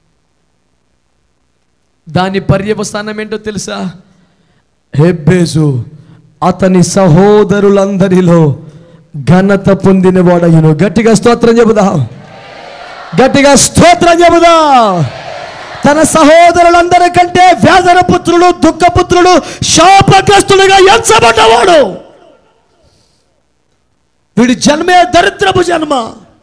దాని పర్యవసానం ఏంటో తెలుసా హెబ్బేజు అతని సహోదరులందరిలో ఘనత పొందినవాడయ్యను గట్టిగా స్తోత్రం చెబుదా గట్టిగా స్తోత్రం చెబుదా తన సహోదరులందరికంటే వ్యాధన పుత్రుడు దుఃఖపుత్రుడు శాపగ్రస్తుడిగా ఎంచబడ్డవాడు వీడి జన్మే దరిద్రపు జన్మ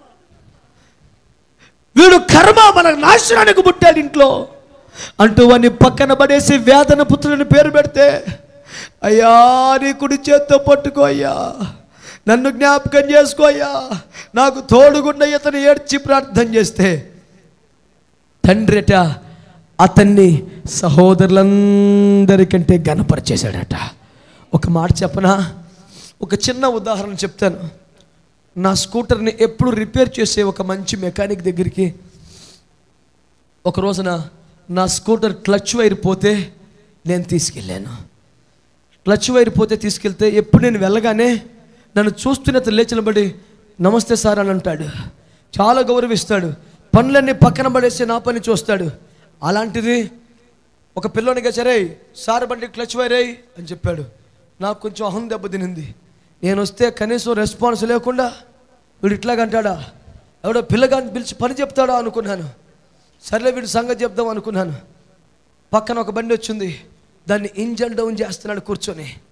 వీడు కర్మ మన నాశనానికి పుట్టాడు ఇంట్లో అంటూ వాడిని పక్కన పడేసి వేదన పుత్రుని పేరు పెడితే అయ్యా నీ కుడి చేత్తో పట్టుకో అయ్యా నన్ను జ్ఞాపకం చేసుకో అయ్యా నాకు తోడుగుండ ఇతను ఏడ్చి ప్రార్థన చేస్తే తండ్రిట అతన్ని సహోదరులందరికంటే గనపరిచేశాడట ఒక మాట చెప్పనా ఒక చిన్న ఉదాహరణ చెప్తాను నా స్కూటర్ని ఎప్పుడు రిపేర్ చేసే ఒక మంచి మెకానిక్ దగ్గరికి ఒక రోజున నా స్కూటర్ క్లచ్ వైర్ పోతే నేను తీసుకెళ్ళాను క్లచ్ వైర్ పోతే తీసుకెళ్తే ఎప్పుడు నేను వెళ్ళగానే నన్ను చూస్తున్న అతను లేచిన బడి నమస్తే సార్ అని అంటాడు చాలా గౌరవిస్తాడు పనులన్నీ పక్కన పడేసి నా పని చూస్తాడు అలాంటిది ఒక పిల్లోనిగా సరే సార్ బండి క్లచ్ వైరేయ్ అని చెప్పాడు నాకు కొంచెం అహం దెబ్బతినింది నేను వస్తే కనీసం రెస్పాన్స్ లేకుండా వీడు ఇట్లాగంటాడా ఎవడో పిల్లగాని పిలిచి పని చెప్తాడా అనుకున్నాను సర్లే వీడు సంగతి చెప్దాం అనుకున్నాను పక్కన ఒక బండి వచ్చింది దాన్ని ఇంజన్ డౌన్ చేస్తున్నాడు కూర్చొని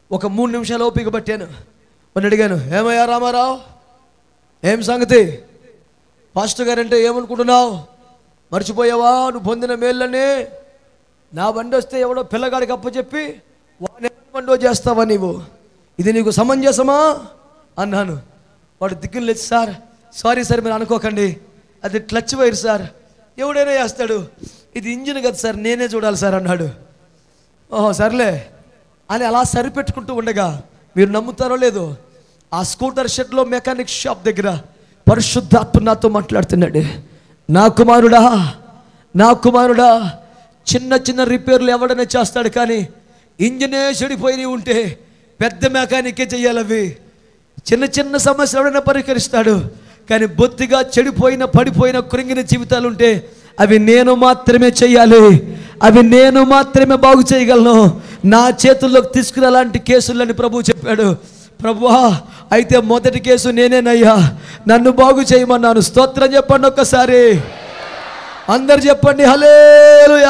ఒక మూడు నిమిషాలు ఓపిక పట్టాను అని అడిగాను ఏమయ్యా రామారావు ఏం సంగతి పాస్టర్ గారంటే ఏమనుకుంటున్నావు మర్చిపోయావా నువ్వు పొందిన మేళ్ళని నా బండి వస్తే ఎవడో పిల్లగాడికి అప్పచెప్పి వాడిని ఎవరి బండో చేస్తావా నీవు ఇది నీకు సమంజసమా అన్నాను వాడు దిక్కులు లేదు సార్ సారీ సార్ మీరు అనుకోకండి అది క్లచ్ వైర్ సార్ ఎవడైనా చేస్తాడు ఇది ఇంజిన్ కదా సార్ నేనే చూడాలి సార్ అన్నాడు ఓహో సర్లే అని అలా సరిపెట్టుకుంటూ ఉండగా మీరు నమ్ముతారో లేదో ఆ స్కూటర్ షెడ్లో మెకానిక్ షాప్ దగ్గర పరిశుద్ధాత్మ నాతో మాట్లాడుతున్నాడు నా కుమారుడా నా కుమారుడా చిన్న చిన్న రిపేర్లు ఎవడైనా చేస్తాడు కానీ ఇంజనే చెడిపోయి ఉంటే పెద్ద మెకానికే చెయ్యాలి అవి చిన్న చిన్న సమస్యలు ఎవడైనా పరిహరిస్తాడు కానీ బొత్తిగా చెడిపోయిన పడిపోయిన కృంగిన జీవితాలు ఉంటే అవి నేను మాత్రమే చెయ్యాలి అవి నేను మాత్రమే బాగు చేయగలను నా చేతుల్లోకి తీసుకుని అలాంటి కేసులని ప్రభు చెప్పాడు ప్రభువా అయితే మొదటి కేసు నేనేనయ్యా నన్ను బాగు చేయమన్నాను స్తోత్రం చెప్పండి ఒక్కసారి అందరు చెప్పండి హలేలుయా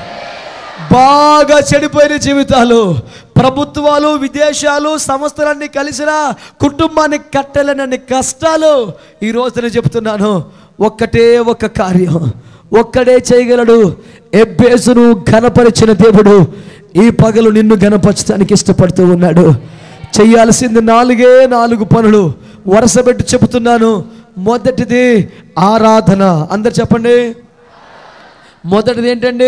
బాగా చెడిపోయిన జీవితాలు ప్రభుత్వాలు విదేశాలు సంస్థలన్నీ కలిసిన కుటుంబాన్ని కట్టలేనన్ని కష్టాలు ఈ రోజు నేను చెప్తున్నాను ఒక్కటే ఒక కార్యం ఒక్కడే చేయగలడు ఎబ్బేసును ఘనపరిచిన దేవుడు ఈ పగలు నిన్ను ఘనపరచడానికి ఇష్టపడుతూ ఉన్నాడు చేయాల్సింది నాలుగే నాలుగు పనులు వరుసపెట్టి చెబుతున్నాను మొదటిది ఆరాధన అందరు చెప్పండి మొదటిది ఏంటండి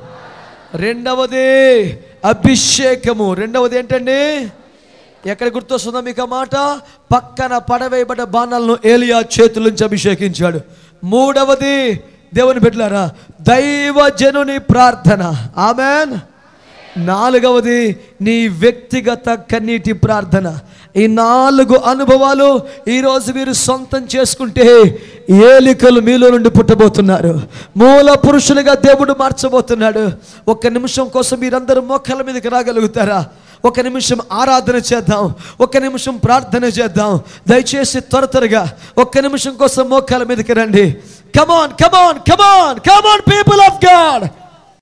రెండవది అభిషేకము రెండవది ఏంటండి ఎక్కడ గుర్తొస్తుందో మీకు ఆ మాట పక్కన పడవేయబడ్డ బాణాలను ఏలియా చేతుల నుంచి అభిషేకించాడు మూడవది దేవుని బిడ్డలారా దైవజనుని ప్రార్థన ఆమెన్ నాలుగవది నీ వ్యక్తిగత కన్నీటి ప్రార్థన ఈ నాలుగు అనుభవాలు ఈరోజు మీరు సొంతం చేసుకుంటే ఏలికలు మీలో నుండి పుట్టబోతున్నారు మూల పురుషులుగా దేవుడు మార్చబోతున్నాడు ఒక్క నిమిషం కోసం మీరందరూ మోకాల మీదకి రాగలుగుతారా ఒక నిమిషం ఆరాధన చేద్దాం ఒక నిమిషం ప్రార్థన చేద్దాం దయచేసి త్వర త్వరగా ఒక్క నిమిషం కోసం మోకాల మీదకి రండి కమాన్ కమాన్ కమాన్ కమాన్ పీపుల్